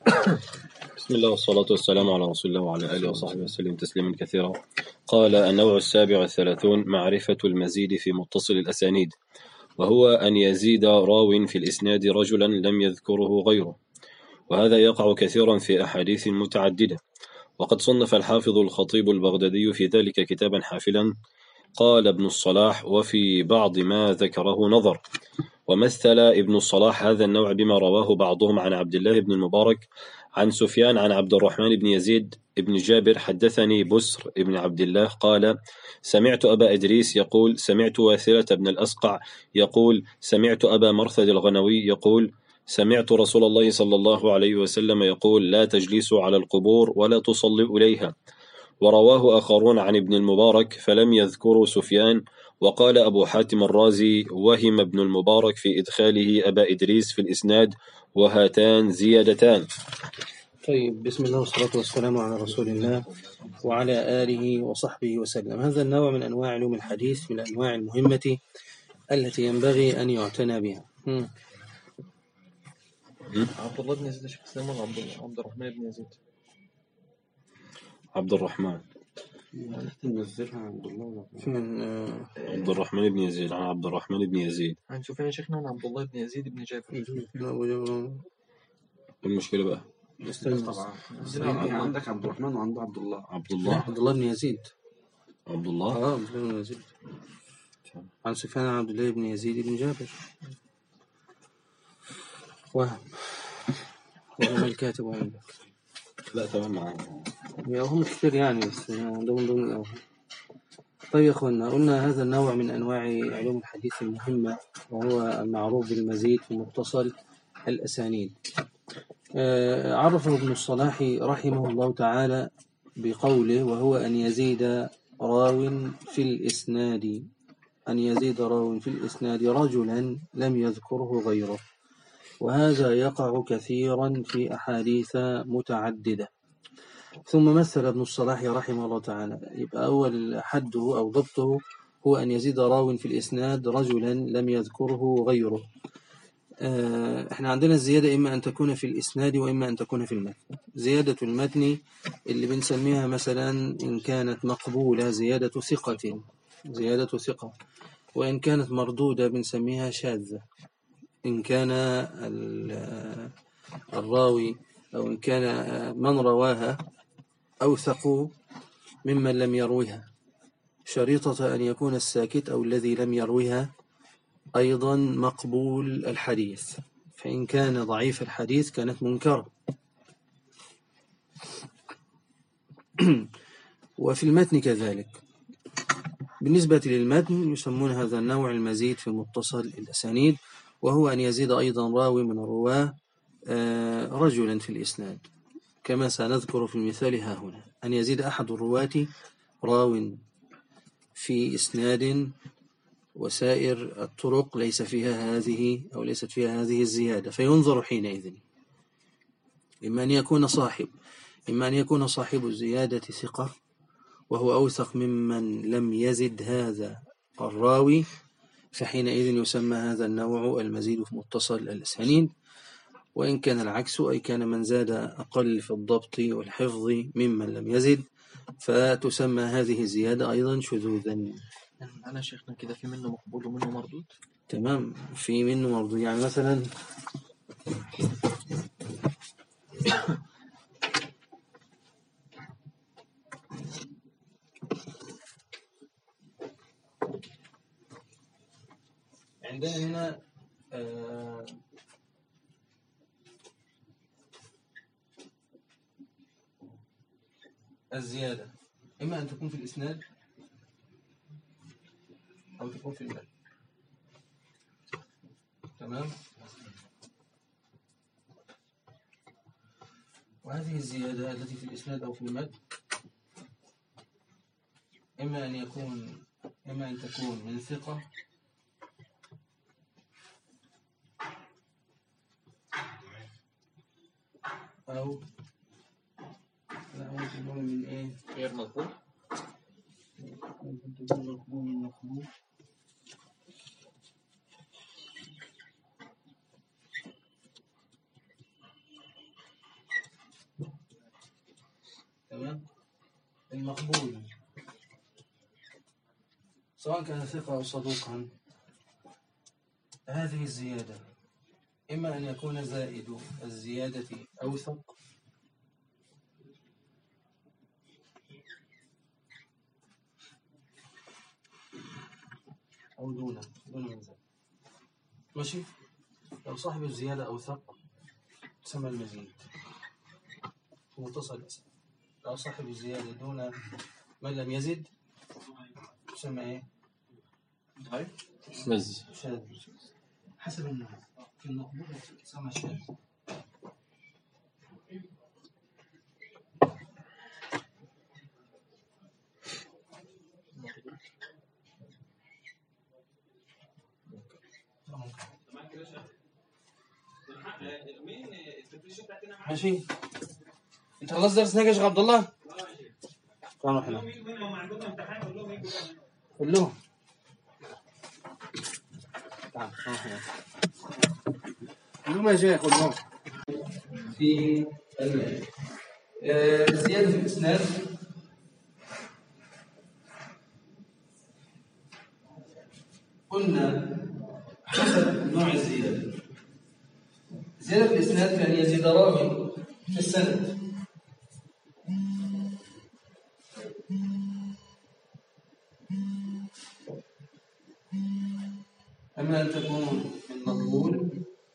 بسم الله والصلاة والسلام على رسول الله وعلى آله وصحبه وسلم تسليما كثيرا قال النوع السابع والثلاثون معرفة المزيد في متصل الأسانيد وهو أن يزيد راو في الإسناد رجلا لم يذكره غيره وهذا يقع كثيرا في أحاديث متعددة وقد صنف الحافظ الخطيب البغدادي في ذلك كتابا حافلا قال ابن الصلاح وفي بعض ما ذكره نظر ومثل ابن الصلاح هذا النوع بما رواه بعضهم عن عبد الله بن المبارك عن سفيان عن عبد الرحمن بن يزيد بن جابر حدثني بسر بن عبد الله قال سمعت أبا إدريس يقول سمعت واثلة بن الأسقع يقول سمعت أبا مرثد الغنوي يقول سمعت رسول الله صلى الله عليه وسلم يقول لا تجلسوا على القبور ولا تصلوا إليها ورواه آخرون عن ابن المبارك فلم يذكروا سفيان وقال أبو حاتم الرازي وهم ابن المبارك في إدخاله أبا إدريس في الإسناد وهاتان زيادتان طيب بسم الله والصلاة والسلام على رسول الله وعلى آله وصحبه وسلم هذا النوع من أنواع علوم الحديث من الأنواع المهمة التي ينبغي أن يعتنى بها عبد الله بن يزيد شيخ اسلام ولا عبد عبد الرحمن بن يزيد؟ عبد الرحمن من آه، عبد الرحمن بن يزيد عن عبد الرحمن بن يزيد عن سفيان شيخنا عن عبد الله بن يزيد بن جابر أبو جبر المشكلة بقى استنى طبعا عندنا عندك عبد الرحمن وعنده عبد الله عبد لا الله عبد الله بن يزيد عبد الله اه عبد الله بن يزيد عن سفيان عن عبد الله بن يزيد بن جابر وهم وهم الكاتب عندك لا تمام معانا يا هم كثير يعني بس ده من ضمن الأوهم طيب يا أخوانا قلنا هذا النوع من أنواع علوم الحديث المهمة وهو المعروف بالمزيد في متصل الأسانيد آه، عرفه ابن الصلاح رحمه الله تعالى بقوله وهو أن يزيد راو في الإسناد أن يزيد راو في الإسناد رجلا لم يذكره غيره وهذا يقع كثيرا في أحاديث متعددة ثم مثل ابن الصلاح رحمه الله تعالى يبقى أول حده أو ضبطه هو أن يزيد راو في الإسناد رجلا لم يذكره غيره آه، احنا عندنا الزيادة إما أن تكون في الإسناد وإما أن تكون في المتن زيادة المتن اللي بنسميها مثلا إن كانت مقبولة زيادة ثقة زيادة ثقة وإن كانت مردودة بنسميها شاذة إن كان ال- الراوي أو إن كان من رواها أوثق ممن لم يروها شريطة أن يكون الساكت أو الذي لم يروها أيضا مقبول الحديث فإن كان ضعيف الحديث كانت منكرة وفي المتن كذلك بالنسبة للمتن يسمون هذا النوع المزيد في متصل الأسانيد وهو أن يزيد أيضا راوي من الرواة آه، رجلا في الإسناد كما سنذكر في المثال ها هنا أن يزيد أحد الرواة راو في إسناد وسائر الطرق ليس فيها هذه أو ليست فيها هذه الزيادة فينظر حينئذ إما أن يكون صاحب إما أن يكون صاحب الزيادة ثقة وهو أوثق ممن لم يزد هذا الراوي فحينئذ يسمى هذا النوع المزيد في متصل الأسانيد وإن كان العكس أي كان من زاد أقل في الضبط والحفظ ممن لم يزد فتسمى هذه الزيادة أيضا شذوذا يعني أنا شيخنا كده في منه مقبول ومنه مردود تمام في منه مرضو يعني مثلا عندنا هنا آه، الزيادة إما أن تكون في الإسناد أو تكون في المال تمام وهذه الزيادة التي في الإسناد أو في المد إما أن يكون إما أن تكون من ثقة أو لا ممكن نقول من إيه غير مقبول ممكن تكون مقبول من مقبول تمام المقبول سواء كان ثقة أو صدوقا هذه الزيادة إما أن يكون زائد الزيادة أوثق أو دون دون من ذلك ماشي لو صاحب الزيادة أوثق تسمى المزيد في متصل الأسد لو صاحب الزيادة دون من لم يزد تسمى إيه؟ شاذ شاذ حسب النوع في المقبول تسمى شاذ ماشي انت خلاص درس هناك يا شيخ عبد الله تعال نروح هناك قول لهم تعال نروح هناك قول لهم يا شيخ قول لهم في ال- آه، الزيادة في الإسناد قلنا حسب نوع الزيادة زيادة في الإسناد كان يزيد راوي في السند أما أن تكون من مقبول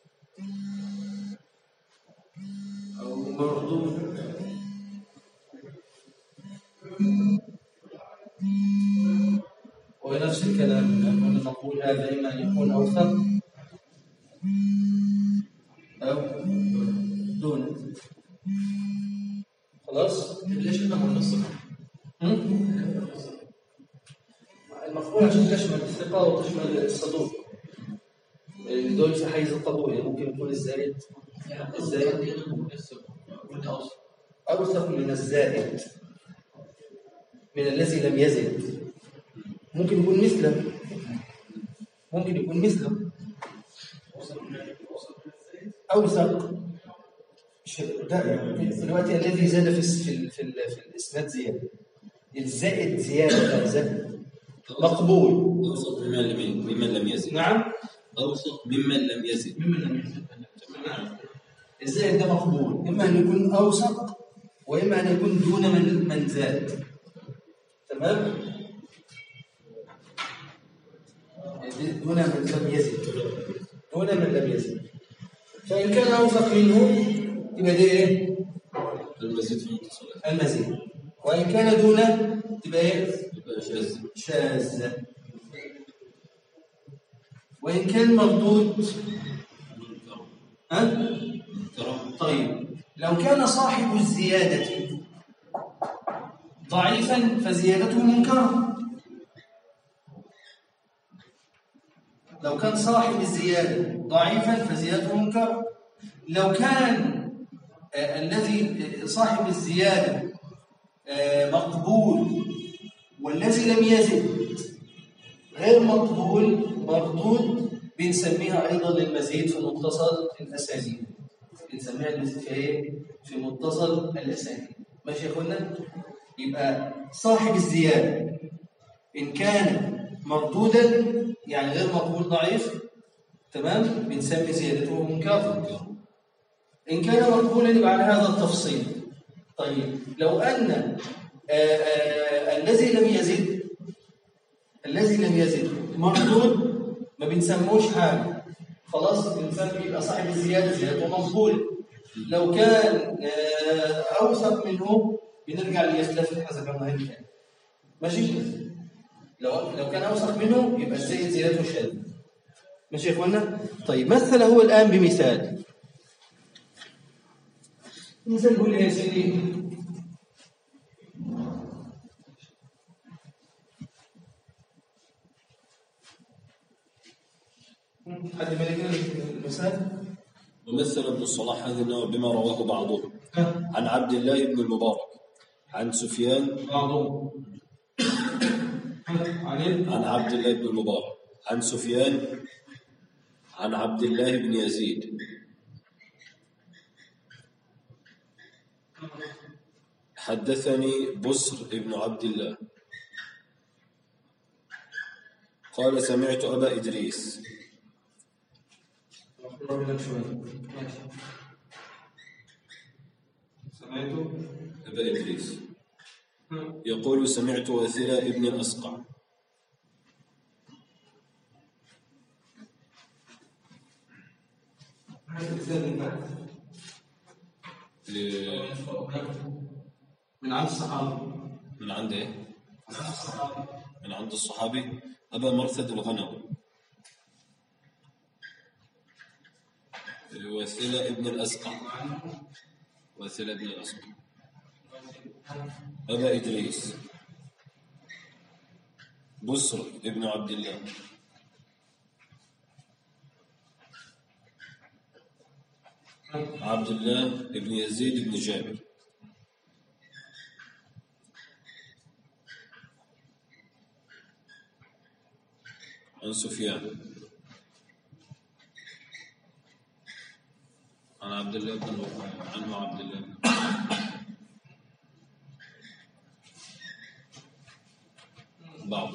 أو مردود ونفس الكلام أن المقبول هذا إما أن يكون أوثق أو دون خلاص ليش نقول الصفة المقبول عشان تشمل الثقة وتشمل الصدوق دول في حيز القبول يعني ممكن يكون الزائد الزائد أوثق من الزائد من الذي لم يزد ممكن يكون مثله ممكن يكون مثله أوثق ش- ده يعني دلوقتي الذي زاد في الس- في ال- في, ال- في الإسناد زيادة الزائد زيادة زائد مقبول أوثق ممن لم ممن لم يزد نعم أوثق ممن لم يزد ممن لم يزد الزائد ده مقبول إما أن يكون أوثق وإما أن يكون دون من من زاد تمام دون من لم يزد دون من لم يزد فإن كان أوثق منه يبقى ده إيه؟ المزيد في المتصل المزيد وإن كان دونه تبقى إيه؟ يبقى شاذ شاذ وإن كان مردود ها؟ ترى طيب لو كان صاحب الزيادة ضعيفا فزيادته منكرة لو كان صاحب الزيادة ضعيفا فزيادته منكرة لو كان آه الذي آه، صاحب الزيادة آه مقبول والذي لم يزد غير مقبول مردود بنسميها أيضا للمزيد في متصل الأسانيد بنسميها المزيد في إيه؟ في متصل الأسانيد ماشي يا أخوانا؟ يبقى صاحب الزيادة إن كان مردودا يعني غير مقبول ضعيف تمام بنسمي زيادته منكرة إن كان مقبولا يبقى على هذا التفصيل طيب لو أن آه، آه، الذي لم يزد الذي لم يزد مردود ما بنسموش حاجة خلاص بنسمي يبقى صاحب الزيادة زيادته مقبول لو كان آه، أوثق منه بنرجع ليختلف حسب ما هي كان ماشي لو لو كان أوثق منه يبقى الزيد زيادته شاذ ماشي يا إخوانا طيب مثل هو الآن بمثال مثال يقول لي يا سيدي حد بالك المثال ومثل ابن الصلاح هذا النوع بما رواه بعضهم عن عبد الله بن المبارك عن سفيان بعضهم علي عن عبد الله بن المبارك عن سفيان عن عبد الله بن يزيد حدثني بسر ابن عبد الله قال سمعت أبا إدريس سمعت أبا إدريس يقول سمعت وثيلة ابن الأسقع ل- من عند الصحابة من عند إيه؟ من عند الصحابي أبا مرثد الغنم وثيلة ابن الأسقع وثيلة ابن الأسقع أبا إدريس بسر ابن عبد الله عبد الله ابن يزيد بن جابر عن سفيان عن عبد الله بن عنه عبد الله بن بعض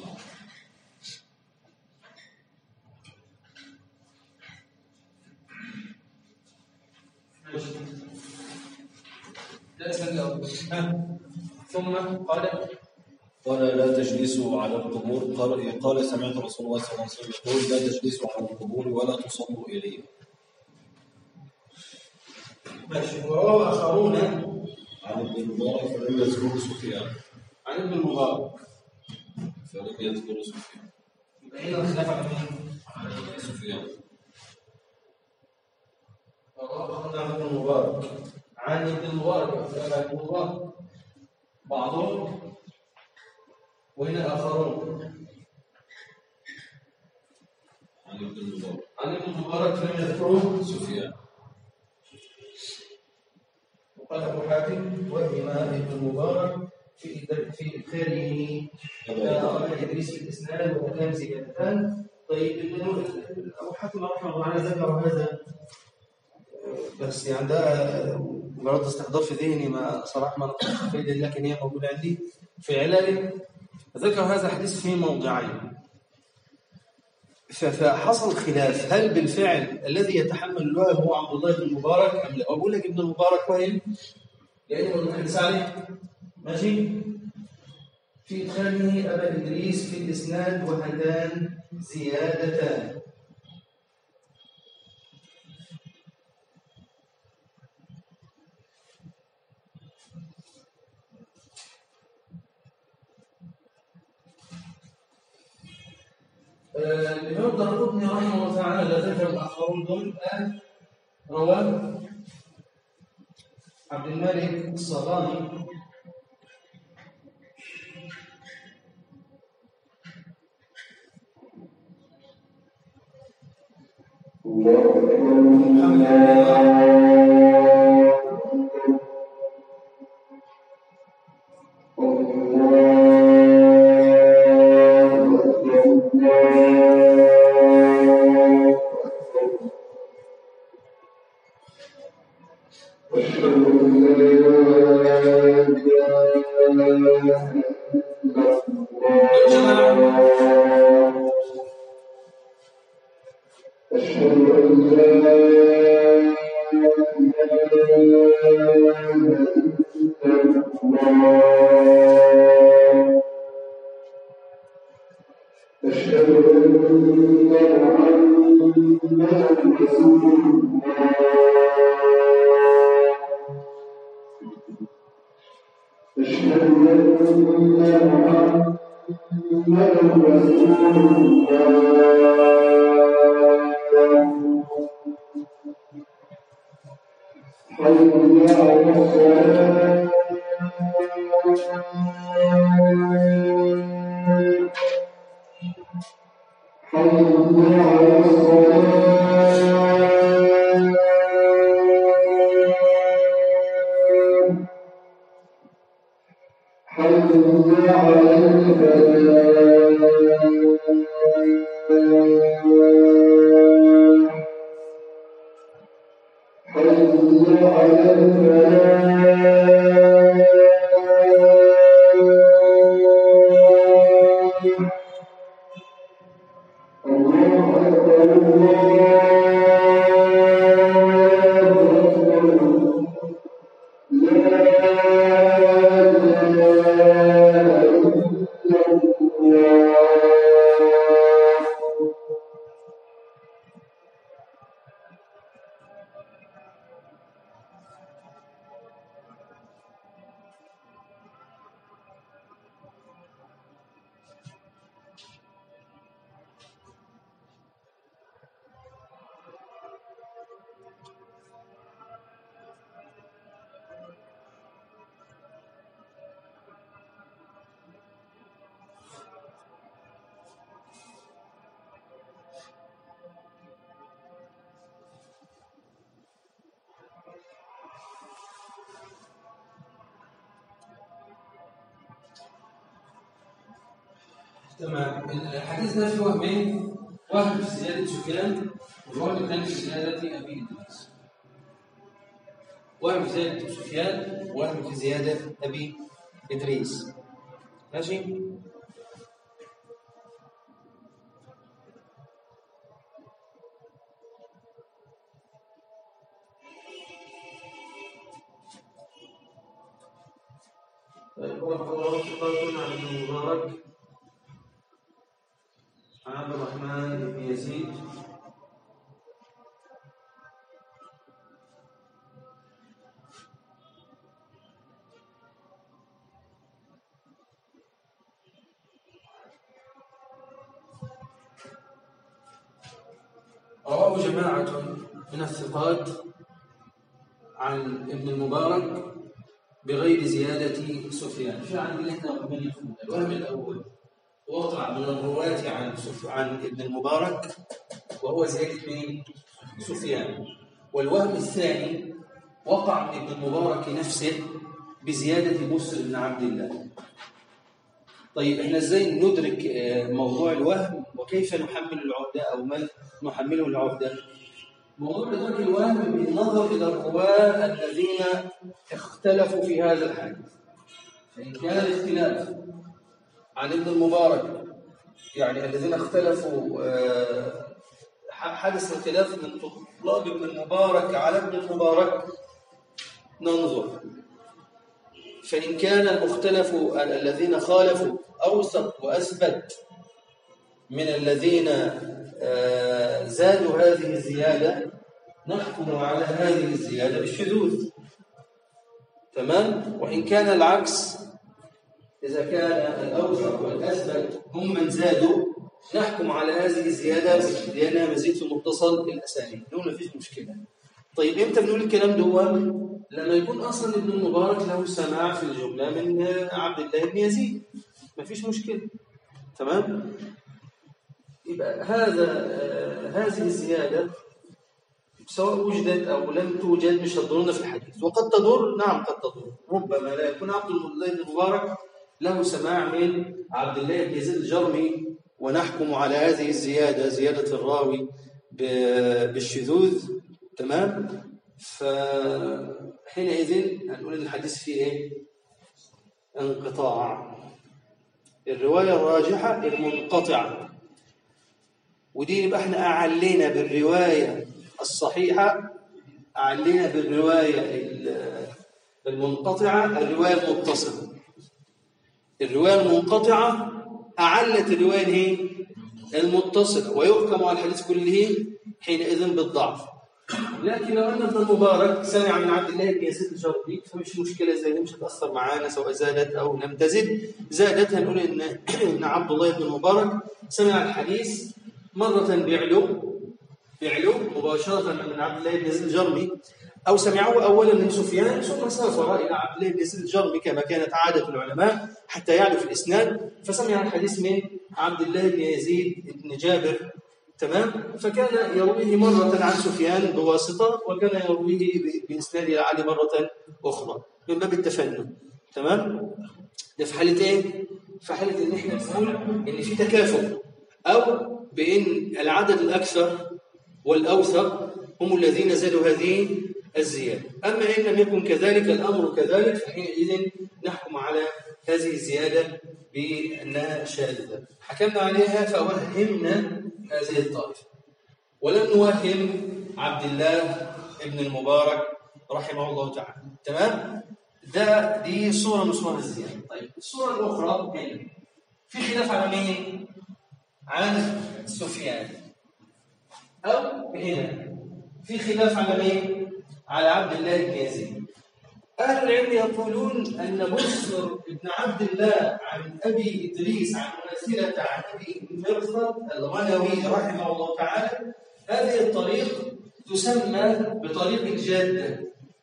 لا أسأل ثم قال قال لا تجلسوا على القبور قال قال سمعت رسول الله صلى الله عليه وسلم يقول لا تجلسوا على القبور ولا تصلوا اليها ماشي وروى آخرون عن ابن المبارك فلم يذكروا سفيان عن ابن المبارك فلم يذكروا سفيان بين الخلاف على مين؟ سفيان وروى آخرون عن ابن المبارك عن ابن المبارك رحمه الله بعضهم وهنا آخرون عن ابن المبارك عن ابن المبارك لم يذكروه سفيان وقال أبو حاتم وهم ابن المبارك في إد- في إدخاله أبا إدريس في الإسناد وكلام زيادتان طيب ابن- أبو حاتم رحمه الله تعالى ذكر هذا بس يعني ده مجرد استحضار في ذهني ما صراحة ما نقصد فايدة لكن هي موجودة عندي في علاله ذكر هذا الحديث في موضعين ف- فحصل خلاف هل بالفعل الذي يتحمل الوهم هو عبد الله بن المبارك ام لا؟ اقول لك ابن المبارك وهم لانه من الحديث عليه ماشي في ادخاله ابا ادريس في الاسناد وهاتان زيادتان آه، الإمام الدرقطني رحمه الله تعالى لا ذكر الآخرون دول الآن رواه عبد الملك الصغاني محمد بن عمر حي على الفلاح تمام الحديث ده فيه وهمين وهم في زيادة سفيان والوهم الثاني في زيادة أبي إدريس وهم في زيادة سفيان وهم في زيادة أبي إدريس ماشي طيب وروى ثقة عن ابن المبارك عن عبد الرحمن بن يزيد رواه جماعة من الثقات عن ابن المبارك بغير زيادة سفيان في عندنا هنا وهمين يفهم الوهم الأول وقع من الرواة عن سف... عن ابن المبارك وهو زيادة مين؟ سفيان والوهم الثاني وقع من ابن المبارك نفسه بزيادة مسلم بن عبد الله طيب احنا ازاي ندرك آه، موضوع الوهم وكيف نحمل العهدة او من نحمله العهدة موضوع إدراك الوهم بالنظر إلى الرواة الذين اختلفوا في هذا الحديث فإن كان الاختلاف عن ابن المبارك يعني الذين اختلفوا آه، ح- حدث الخلاف من طلاب ابن المبارك على ابن المبارك ننظر فإن كان المختلف ال- الذين خالفوا أوثق وأثبت من الذين آه، زادوا هذه الزيادة نحكم على هذه الزيادة بالشذوذ تمام وإن كان العكس إذا كان الأوثق والأثبت هم من زادوا نحكم على هذه الزيادة لأنها مزيد في متصل الأسانيد نقول مفيش مشكلة طيب إمتى بنقول الكلام ده لما يكون أصلا ابن المبارك له سماع في الجملة من آه، عبد الله بن يزيد مفيش مشكلة تمام يبقى هذا آه، هذه الزيادة سواء وجدت أو لم توجد مش هتضرنا في الحديث وقد تضر نعم قد تضر ربما لا يكون عبد الله بن المبارك له سماع من عبد الله بن يزيد الجرمي ونحكم على هذه الزيادة زيادة الراوي ب- بالشذوذ تمام فحينئذ هنقول ان الحديث فيه ايه انقطاع الرواية الراجحة المنقطعة ودي يبقى احنا أعلينا بالرواية الصحيحة أعلينا بالرواية ال- المنقطعة الرواية المتصلة الرواية المنقطعة أعلت الرواية هي المتصلة ويحكم على الحديث كله حينئذ بالضعف لكن لو أن ابن المبارك سمع من عبد الله بن يزيد الجربي فمش مشكلة زي دي مش هتأثر معانا سواء زادت أو لم تزد زادت هنقول إن إن عبد الله بن المبارك سمع الحديث مرة بعلو بعلو مباشرة من عبد الله بن يزيد الجرمي أو سمعه أولا من سفيان ثم سافر إلى عبد الله بن يزيد الجرمي كما كانت عادة العلماء حتى يعلو في الإسناد فسمع الحديث من عبد الله بن يزيد بن جابر تمام فكان يرويه مرة عن سفيان بواسطة وكان يرويه ب- بإسناد إلى علي مرة أخرى من باب التفنن تمام ده في حالة إيه؟ في حالة إن إحنا نقول إن في تكافؤ أو بإن العدد الأكثر والأوثق هم الذين زادوا هذه الزيادة أما إن لم يكن كذلك الأمر كذلك فحينئذ نحكم على هذه الزيادة بأنها شاذة حكمنا عليها فوهمنا هذه الطائفة ولم نوهم عبد الله ابن المبارك رحمه الله تعالى تمام ده دي صورة من صور الزيادة طيب الصورة الأخرى هنا في خلاف على مين؟ عن سفيان أو هنا في خلاف على مين؟ على عبد الله بن يزيد أهل العلم يقولون أن مسر بن عبد الله عن أبي إدريس عن مسيرة عن أبي مرثد الغنوي رحمه الله تعالى هذه الطريق تسمى بطريق الجادة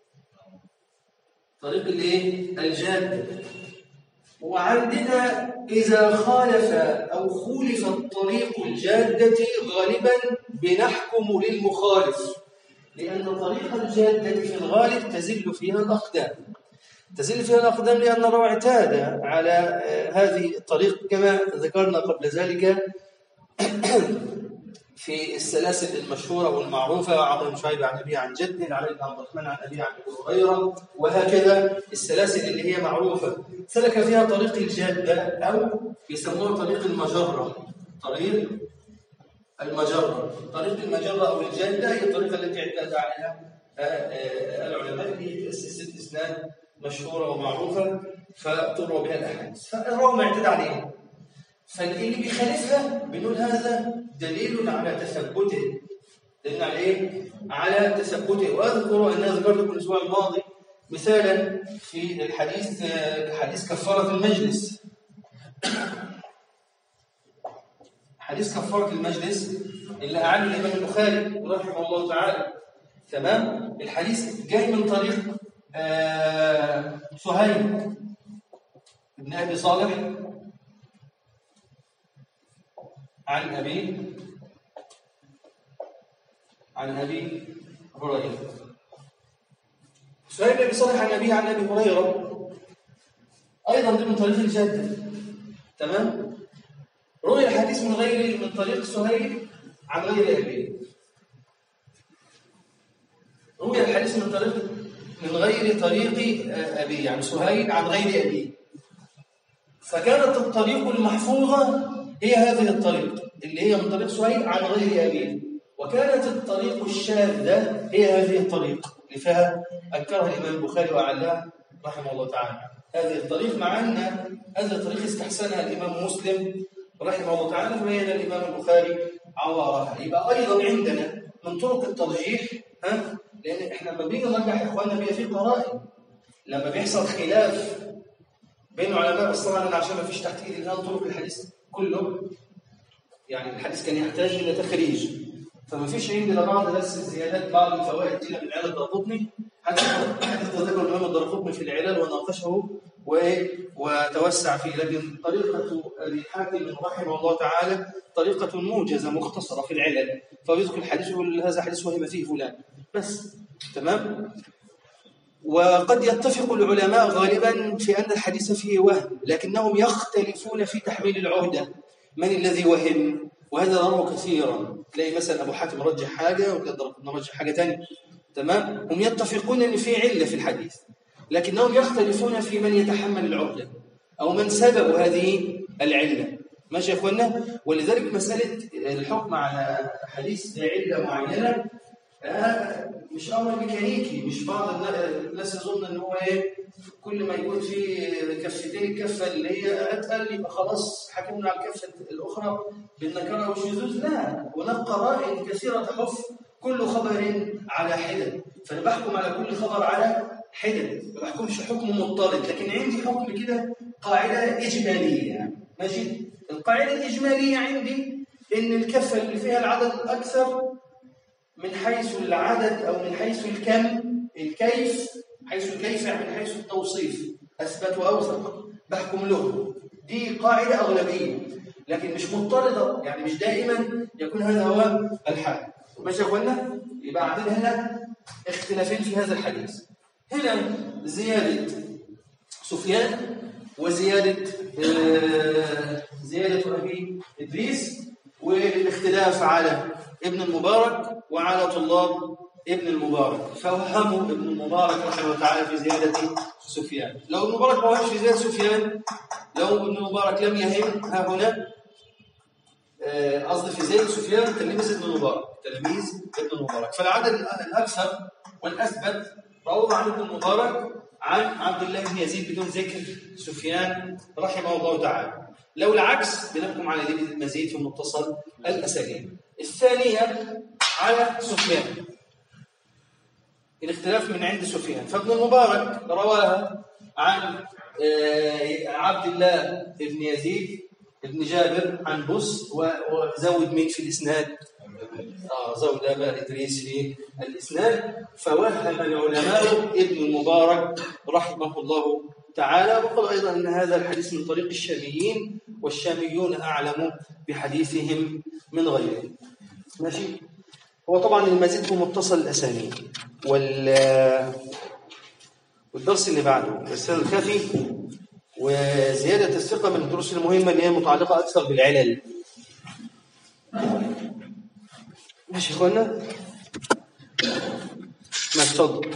طريق الايه؟ الجادة وعندنا إذا خالف أو خولف الطريق الجادة غالبا بنحكم للمخالف لأن طريق الجادة في الغالب تزل فيها الأقدام تزل فيها الأقدام لأن الروع اعتاد على آه، هذه الطريق كما ذكرنا قبل ذلك في السلاسل المشهورة والمعروفة عمرو بن شعيب عن أبي عن جده علي بن عبد الرحمن عن أبي عن أبي هريرة وهكذا السلاسل اللي هي معروفة سلك فيها طريق الجادة أو يسموها طريق المجرة طريق المجرة طريق المجرة أو الجادة هي الطريقة التي اعتاد عليها آه، آه، العلماء اللي هي سلسلة إسناد مشهورة ومعروفة فتروى بها الأحاديث فالروم اعتاد عليها فاللي بيخالفها بنقول هذا دليل على تثبته دليل على ايه؟ على تثبته واذكر ان ذكرت لكم الاسبوع الماضي مثالا في الحديث آه، حديث كفاره المجلس حديث كفاره المجلس اللي اعانه الامام البخاري رحمه الله تعالى تمام الحديث جاي من طريق آه، سهيل ابن ابي صالح عن أبي عن أبي هريرة سهيل بن أبي صالح عن أبيه عن أبي هريرة أيضا ضمن طريق الجدة تمام روي الحديث من غير من طريق سهيل عن غير أبيه روي الحديث من طريق من غير طريق أبيه يعني سهيل عن غير أبيه فكانت الطريق المحفوظة هي هذه الطريق اللي هي من طريق سهيل عن غير أبيه وكانت الطريق الشاذة هي هذه الطريق اللي فيها أنكرها الإمام البخاري وأعلاها رحمه الله تعالى هذه الطريق مع أن هذه الطريق استحسنها الإمام مسلم رحمه الله تعالى فبين الإمام البخاري عوارها يبقى أيضا عندنا من طرق الترجيح ها لأن إحنا لما بنيجي نرجح يا إخواننا بيبقى في قرائن لما بيحصل خلاف بين العلماء بس طبعا أنا عشان ما فيش تحت إيدي الآن طرق الحديث كله يعني الحديث كان يحتاج إلى تخريج فما فيش عندنا بعض بس زيادات بعض الفوائد دي من العلل الدرقطني حديث حديث ذكر الإمام الدرقطني في العلل وناقشه وإيه وتوسع فيه لكن طريقة أبي حاتم رحمه الله تعالى طريقة موجزة مختصرة في العلل فيذكر الحديث يقول هذا حديث وهم فيه فلان بس تمام وقد يتفق العلماء غالبا في أن الحديث فيه وهم لكنهم يختلفون في تحميل العهدة من الذي وهم وهذا نراه كثيرا تلاقي مثلا أبو حاتم رجح حاجة وكذا نرجح حاجة ثانيه تمام هم يتفقون أن في علة في الحديث لكنهم يختلفون في من يتحمل العهدة أو من سبب هذه العلة ماشي يا اخوانا ولذلك مسألة الحكم على حديث علة معينة آه، مش امر ميكانيكي مش بعض الناس يظن ان هو ايه كل ما يكون في كفتين الكفه اللي هي اتقل يبقى خلاص حكمنا على الكفه الاخرى بالنكره والشذوذ لا هناك قرائن كثيره تحف كل خبر على حده فانا بحكم على كل خبر على حده ما بحكمش حكم مضطرد لكن عندي حكم كده قاعده اجماليه ماشي القاعده الاجماليه عندي ان الكفه اللي فيها العدد الاكثر من حيث العدد أو من حيث الكم الكيف حيث الكيف يعني من حيث التوصيف أثبت وأوثق بحكم له دي قاعدة أغلبية لكن مش مضطردة يعني مش دائما يكون هذا هو الحال ماشي يا اخوانا يبقى عندنا هنا اختلافين في هذا الحديث هنا زيادة سفيان وزيادة آه زيادة أبي إدريس والاختلاف على ابن المبارك وعلى طلاب ابن المبارك فوهموا ابن المبارك رحمه الله تعالى في زيادة سفيان لو ابن المبارك ما وهمش في زيادة سفيان لو ابن المبارك لم يهم ها هنا آه، قصدي في زيد وسفيان تلميذ ابن المبارك تلميذ ابن المبارك فالعدد الأكثر والأثبت روى عن ابن المبارك عن عبد الله بن يزيد بدون ذكر سفيان رحمه الله تعالى لو العكس بنحكم على المزيد في متصل الأسانيد الثانية على سفيان الاختلاف من عند سفيان فابن المبارك رواها عن آه، عبد الله بن يزيد بن جابر عن بص وزود مين في الإسناد آه زود أبا إدريس في الإسناد فوهم العلماء ابن المبارك رحمه الله تعالى وقال أيضا أن هذا الحديث من طريق الشاميين والشاميون أعلم بحديثهم من غيرهم ماشي هو طبعا المزيد هو متصل الأسانيد وال والدرس اللي بعده الرسالة الكافي وزيادة الثقة من الدروس المهمة اللي هي متعلقة أكثر بالعلل ماشي يا اخوانا ما تفضل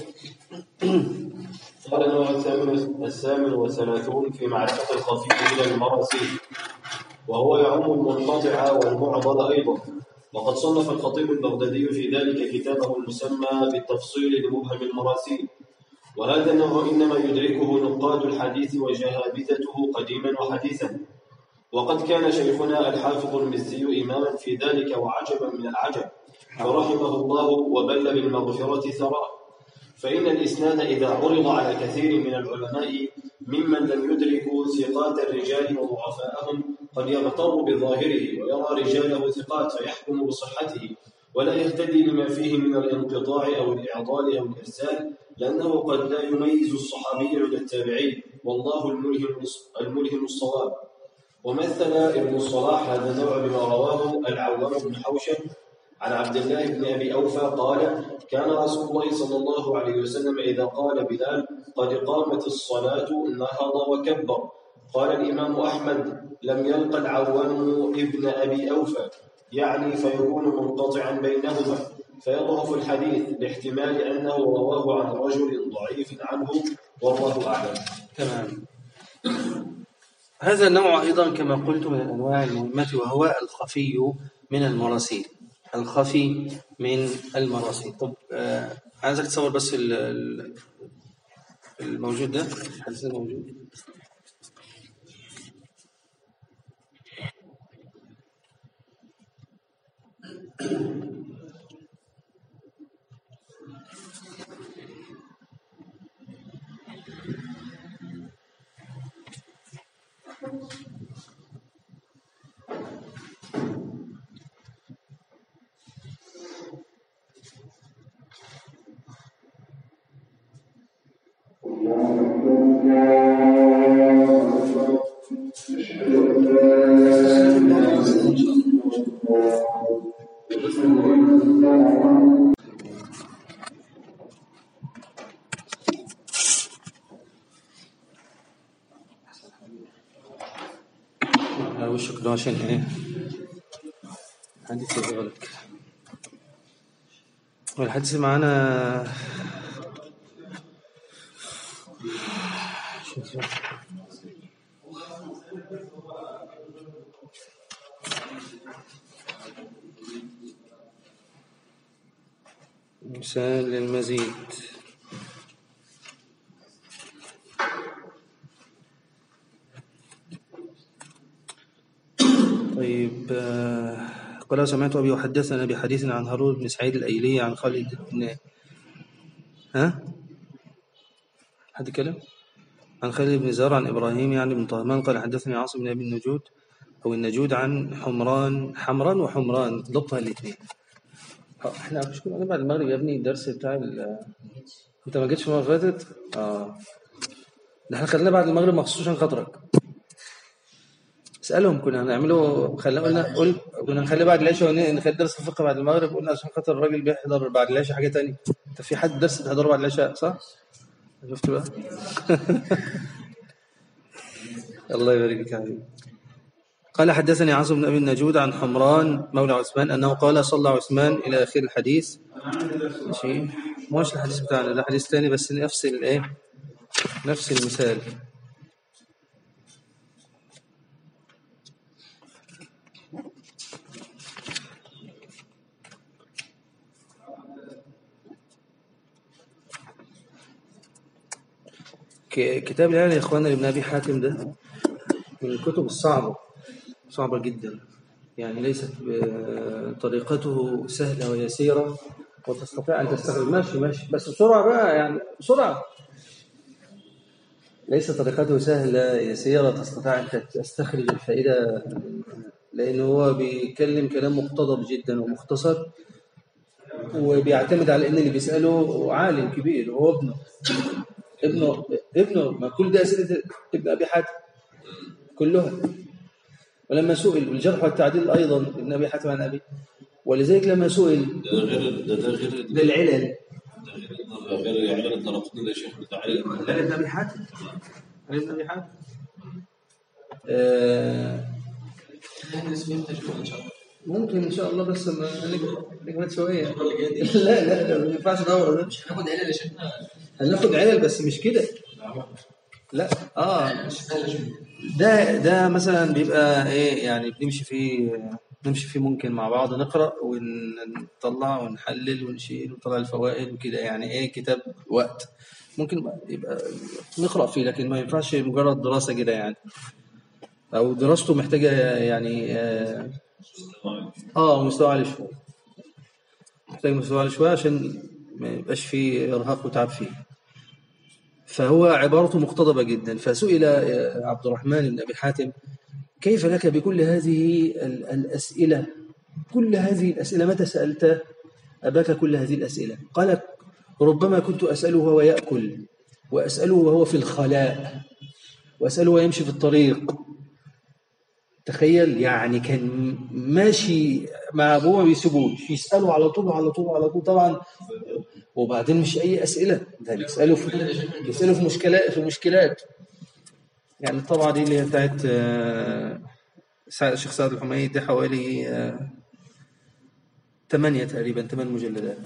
قال النوع الثامن الثامن والثلاثون في معرفة الخفي من المراسيل وهو يعم المنقطع والمعضل أيضا وقد صنف الخطيب البغدادي في ذلك كتابه المسمى بالتفصيل لمبهم المراسيل وهذا النوع إنما يدركه نقاد الحديث وجهابذته قديما وحديثا وقد كان شيخنا الحافظ المزي إماما في ذلك وعجبا من العجب فرحمه الله وبل بالمغفرة ثراه فإن الإسناد إذا عرض على كثير من العلماء ممن لم يدركوا ثقات الرجال وضعفاءهم قد يغتر بظاهره ويرى رجاله ثقات فيحكم بصحته ولا يهتدي لما فيه من الانقطاع أو الإعضال أو الإرسال لأنه قد لا يميز الصحابي عند التابعين والله الملهم الملهم الصواب ومثل ابن الصلاح هذا النوع بما رواه العوام بن حوشب عن عبد الله بن أبي أوفى قال كان رسول الله صلى الله عليه وسلم إذا قال بلال قد قامت الصلاة نهض وكبر قال الإمام أحمد لم يلق العوام ابن أبي أوفى يعني فيكون منقطعا بينهما فيضعف الحديث لاحتمال أنه رواه عن رجل ضعيف عنه والله أعلم تمام هذا النوع أيضا كما قلت من الأنواع المهمة وهو الخفي من المراسيل الخفي من المراسيل طب آه عايزك تصور بس الموجود ده الحديث الموجود عشان ايه حديث غلط والحديث معانا مثال للمزيد طيب آه، قال سمعت أبي وحدثنا بحديث عن هارون بن سعيد الأيلي عن خالد بن ها حد كلام عن خالد بن زار عن إبراهيم يعني بن طهمان قال حدثني عاصم بن أبي النجود أو النجود عن حمران حمران وحمران ضبطها الاثنين احنا مش كنا بعد المغرب يا ابني الدرس بتاع انت ما جيتش المره اللي فاتت اه ده احنا خلينا بعد المغرب مخصوص عشان خاطرك اسالهم كنا هنعمله خلينا قلنا قل كنا نخلي بعد العشاء نخلي درس الفقه بعد المغرب قلنا عشان خاطر الراجل بيحضر بعد العشاء حاجه ثانيه انت في حد درس بتحضره بعد العشاء صح؟ شفت بقى؟ الله يبارك فيك يا حبيبي قال حدثني عاصم بن ابي النجود عن حمران مولى عثمان انه قال صلى عثمان الى اخر الحديث ماشي مش الحديث بتاعنا ده حديث ثاني بس نفس الايه نفس المثال ك- كتاب العلل يا إخوانا لابن أبي حاتم ده من الكتب الصعبة صعبة جدا يعني ليست ب- طريقته سهلة ويسيرة وتستطيع أن تستخرج ماشي ماشي بس بسرعة بقى يعني بسرعة ليس طريقته سهلة يسيرة تستطيع أن تستخرج الفائدة لأنه هو بيتكلم كلام مقتضب جدا ومختصر وبيعتمد على ان اللي بيساله عالم كبير هو ابنه ابنه ابنه ما كل ده اسئله ابن ابي حاتم كلها ولما سئل بالجرح والتعديل ايضا ابن ابي حاتم عن ابي ولذلك لما سئل ده غير ده ده غير بالعلل ده غير اعلان الدرقطني ده يا شيخ بتاع علي لا ابن ابي حاتم عن ابن ابي حاتم آه ممكن ان شاء الله بس ما نجمد- نجمد شويه لا لا لا ما ينفعش دوره ده مش هناخد علل يا شيخنا هناخد علل بس مش كده لا اه مش سهله شويه ده ده مثلا بيبقى ايه يعني بنمشي فيه نمشي فيه ممكن مع بعض نقرا ونطلع ونحلل ونشيل ونطلع الفوائد وكده يعني ايه كتاب وقت ممكن يبقى نقرا فيه لكن ما ينفعش مجرد دراسه كده يعني او دراسته محتاجه يعني اه, آه مستوى عالي شويه محتاج مستوى عالي شويه عشان ما يبقاش فيه ارهاق وتعب فيه فهو عبارته مقتضبة جدا فسئل آه، عبد الرحمن بن أبي حاتم كيف لك بكل هذه ال- الأسئلة كل هذه الأسئلة متى سألت أباك كل هذه الأسئلة قال ربما كنت أسأله وهو يأكل وأسأله وهو في الخلاء وأسأله وهو يمشي في الطريق تخيل يعني كان ماشي مع ابوه ما بيسيبوش يساله على طول على طول على طول طبعا وبعدين مش اي اسئله ده بيساله في بيساله في مشكلات في مشكلات يعني الطبعه دي اللي هي بتاعت آه، سعد الشيخ سعد الحميد دي حوالي آه، ثمانية تقريبا ثمان مجلدات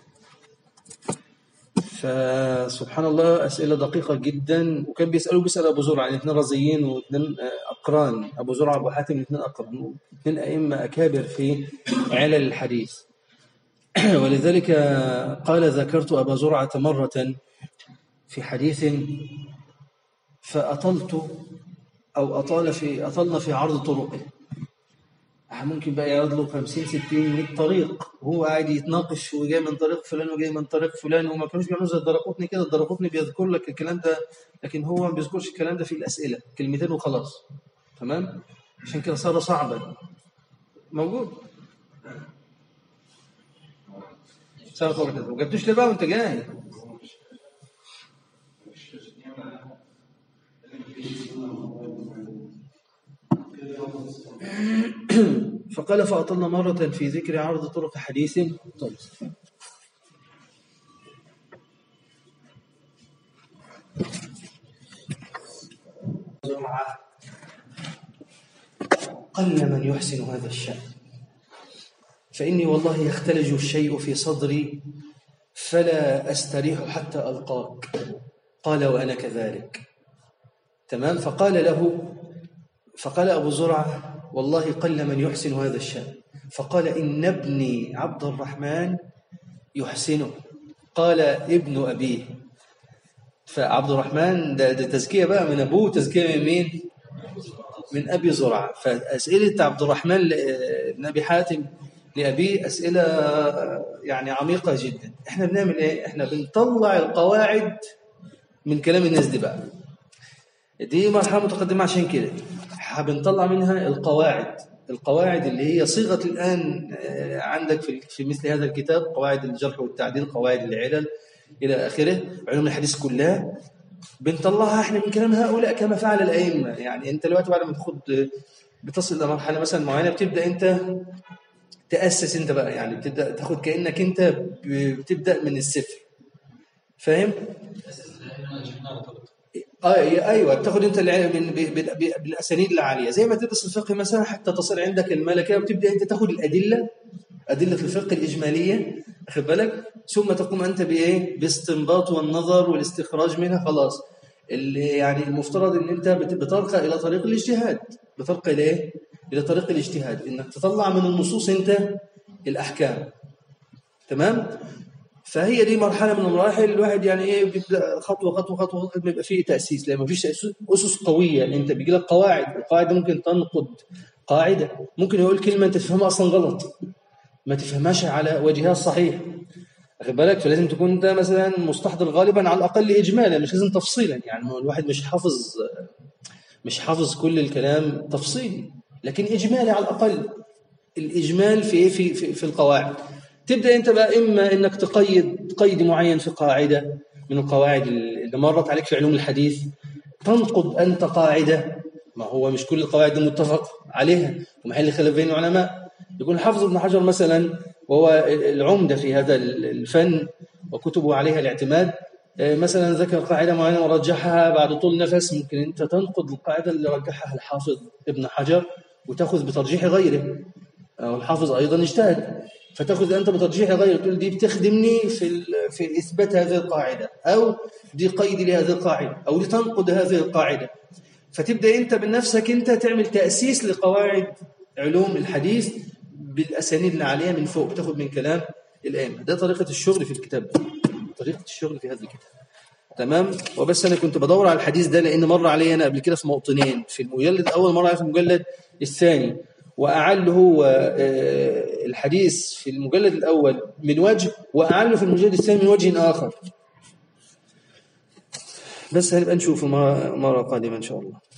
فسبحان الله أسئلة دقيقة جدا وكان بيسألوا بيسأل أبو زرعة يعني اثنين رزيين واثنين آه، أقران أبو زرعة وأبو حاتم اثنين أقران اثنين أئمة أكابر في علل الحديث ولذلك قال ذكرت أبا زرعة مرة في حديث فأطلت أو أطال في أطلنا في عرض طرقه ممكن بقى يعرض له 50 60 100 طريق وهو قاعد يتناقش وجاي من طريق فلان وجاي من طريق فلان وما كانوش بيعملوا زي الدرقوتني كده الدرقوتني بيذكر لك الكلام ده لكن هو ما بيذكرش الكلام ده في الأسئلة كلمتين وخلاص تمام عشان كده صار صعبا موجود صار صعبا كده ما جبتوش ليه بقى وانت جاي فقال فأطلنا مرة في ذكر عرض طرق حديث طيب قل من يحسن هذا الشأن فإني والله يختلج الشيء في صدري فلا أستريح حتى ألقاك قال وأنا كذلك تمام فقال له فقال أبو زرعة والله قل من يحسن هذا الشأن فقال إن ابني عبد الرحمن يحسنه قال ابن أبيه فعبد الرحمن ده, ده تزكية بقى من أبوه تزكية من مين؟ من أبي زرعة فأسئلة عبد الرحمن ل- بن أبي حاتم لأبيه أسئلة يعني عميقة جدا إحنا بنعمل إيه؟ إحنا بنطلع القواعد من كلام الناس دي بقى دي مرحلة متقدمة عشان كده بنطلع منها القواعد القواعد اللي هي صيغة الآن آه، عندك في في مثل هذا الكتاب قواعد الجرح والتعديل قواعد العلل إلى آخره علوم الحديث كلها بنطلعها احنا من كلام هؤلاء كما فعل الأئمة يعني أنت دلوقتي بعد ما تاخد بتصل إلى مرحلة مثلا معينة بتبدأ أنت تأسس أنت بقى يعني بتبدأ تاخد كأنك أنت بتبدأ من الصفر فاهم؟ آه ايوه بتاخد انت العلم من- ب- ب- ب- بالاسانيد العاليه زي ما تدرس الفقه مثلا حتى تصل عندك الملكه وتبدا انت تاخد الادله ادله الفقه الاجماليه واخد بالك ثم تقوم انت بايه باستنباط والنظر والاستخراج منها خلاص اللي يعني المفترض ان انت بت- بترقى الى طريق الاجتهاد بترقى الى ايه الى طريق الاجتهاد انك تطلع من النصوص انت الاحكام تمام فهي دي مرحله من المراحل الواحد يعني ايه بيبدا خطوه خطوه خطوه لغايه ما يبقى فيه تاسيس لان ما فيش اسس قويه انت بيجي لك قواعد القاعده ممكن تنقض قاعده ممكن يقول كلمه انت تفهمها اصلا غلط ما تفهمهاش على وجهها الصحيح واخد بالك فلازم تكون انت مثلا مستحضر غالبا على الاقل اجمالا مش لازم تفصيلا يعني هو الواحد مش حافظ مش حافظ كل الكلام تفصيلي لكن اجمالي على الاقل الاجمال في ايه في في, في القواعد تبدا انت بقى اما انك تقيد قيد معين في قاعده من القواعد اللي مرت عليك في علوم الحديث تنقض انت قاعده ما هو مش كل القواعد متفق عليها ومحل خلاف بين العلماء يقول الحافظ ابن حجر مثلا وهو العمده في هذا الفن وكتبه عليها الاعتماد مثلا ذكر قاعده معينه ورجحها بعد طول نفس ممكن انت تنقض القاعده اللي رجحها الحافظ ابن حجر وتاخذ بترجيح غيره أو الحافظ ايضا اجتهد فتاخذ انت بترجيح غيره تقول دي بتخدمني في في اثبات هذه القاعده او دي قيد لهذه القاعده او دي تنقض هذه القاعده فتبدا انت بنفسك انت تعمل تاسيس لقواعد علوم الحديث بالاسانيد اللي عليها من فوق بتاخد من كلام الائمه ده طريقه الشغل في الكتاب طريقه الشغل في هذا الكتاب تمام وبس انا كنت بدور على الحديث ده لان مر علي انا قبل كده في موطنين في المجلد اول مره في المجلد الثاني واعل هو الحديث في المجلد الاول من وجه واعله في المجلد الثاني من وجه اخر بس هنبقى نشوفه مره قادمه ان شاء الله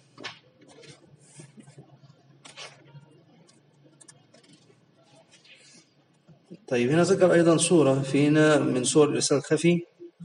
طيب هنا ذكر أيضا صورة فينا من صور الإرسال الخفي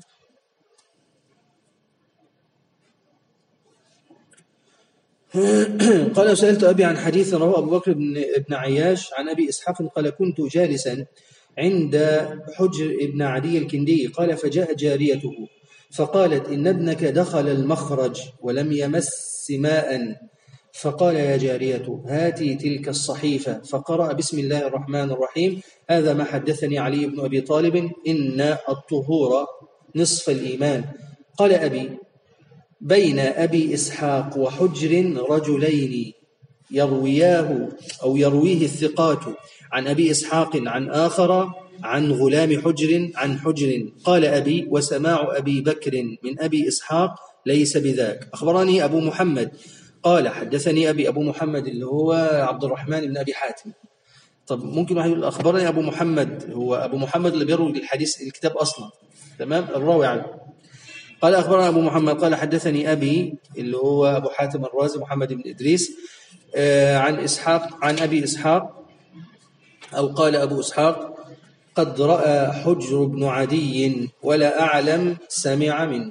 قال سألت أبي عن حديث رواه أبو بكر بن, بن عياش عن أبي إسحاق قال كنت جالسا عند حجر ابن عدي الكندي قال فجاء جاريته فقالت إن ابنك دخل المخرج ولم يمس ماء فقال يا جارية هاتي تلك الصحيفة فقرأ بسم الله الرحمن الرحيم هذا ما حدثني علي بن أبي طالب إن الطهور نصف الإيمان قال أبي بين أبي إسحاق وحجر رجلين يروياه أو يرويه الثقات عن أبي إسحاق عن آخر عن غلام حجر عن حجر قال أبي وسماع أبي بكر من أبي إسحاق ليس بذاك أخبرني أبو محمد قال حدثني أبي أبو محمد اللي هو عبد الرحمن بن أبي حاتم طب ممكن واحد يقول أخبرني أبو محمد هو أبو محمد اللي بيروي الحديث الكتاب أصلا تمام الراوي عنه قال أخبرنا أبو محمد قال حدثني أبي اللي هو أبو حاتم الرازي محمد بن إدريس عن إسحاق عن أبي إسحاق أو قال أبو إسحاق قد رأى حجر بن عدي ولا أعلم سمع منه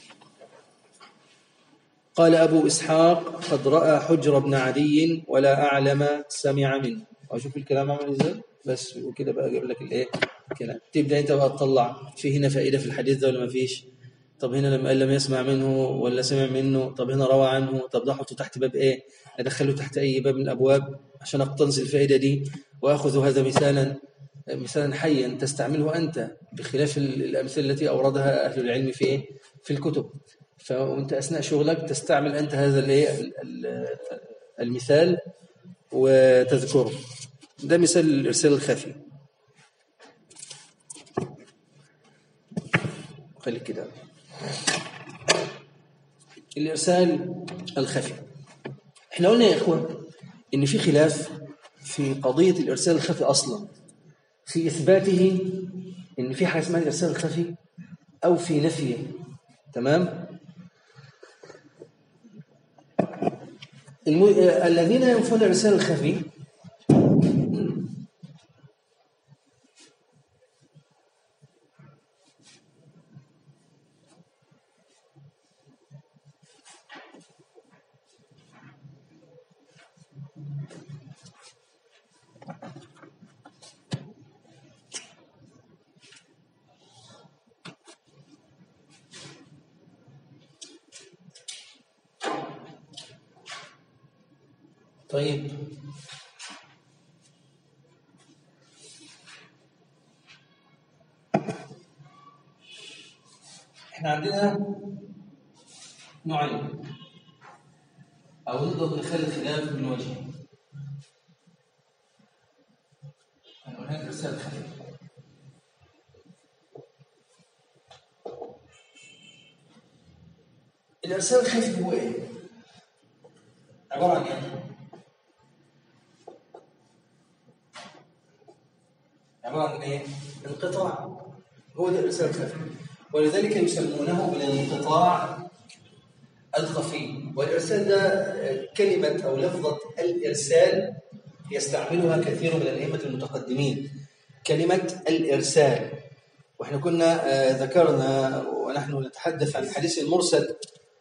قال أبو إسحاق قد رأى حجر بن عدي ولا أعلم سمع منه أشوف الكلام عامل إزاي بس وكده بقى أجيب لك الإيه كلام تبدأ أنت بقى تطلع في هنا فائدة في الحديث ده ولا ما فيش طب هنا لما قال لم يسمع منه ولا سمع منه طب هنا روى عنه طب ده احطه تحت باب ايه ادخله تحت اي باب من الابواب عشان اقتنص الفائده دي واخذ هذا مثالا مثالا حيا تستعمله انت بخلاف الامثله التي اوردها اهل العلم في ايه في الكتب فانت اثناء شغلك تستعمل انت هذا الايه المثال وتذكره ده مثال الارسال الخفي خليك كده الإرسال الخفي احنا قلنا يا إخوة إن في خلاف في قضية الإرسال الخفي أصلا في إثباته إن في حاجة اسمها الإرسال الخفي أو في نفيه تمام الم... الذين ينفون الإرسال الخفي طيب احنا عندنا نوعين او نقدر نخلي الخلاف من وجهين هناك رسالة خفيفة الإرسال الخفي هو إيه؟ عبارة عن إيه؟ عبارة عن إيه؟ انقطاع هو ده الإرسال الخفي ولذلك يسمونه بالانقطاع الخفي والإرسال ده كلمة أو لفظة الإرسال يستعملها كثير من الأئمة المتقدمين كلمة الإرسال وإحنا كنا آه، ذكرنا ونحن نتحدث عن الحديث المرسل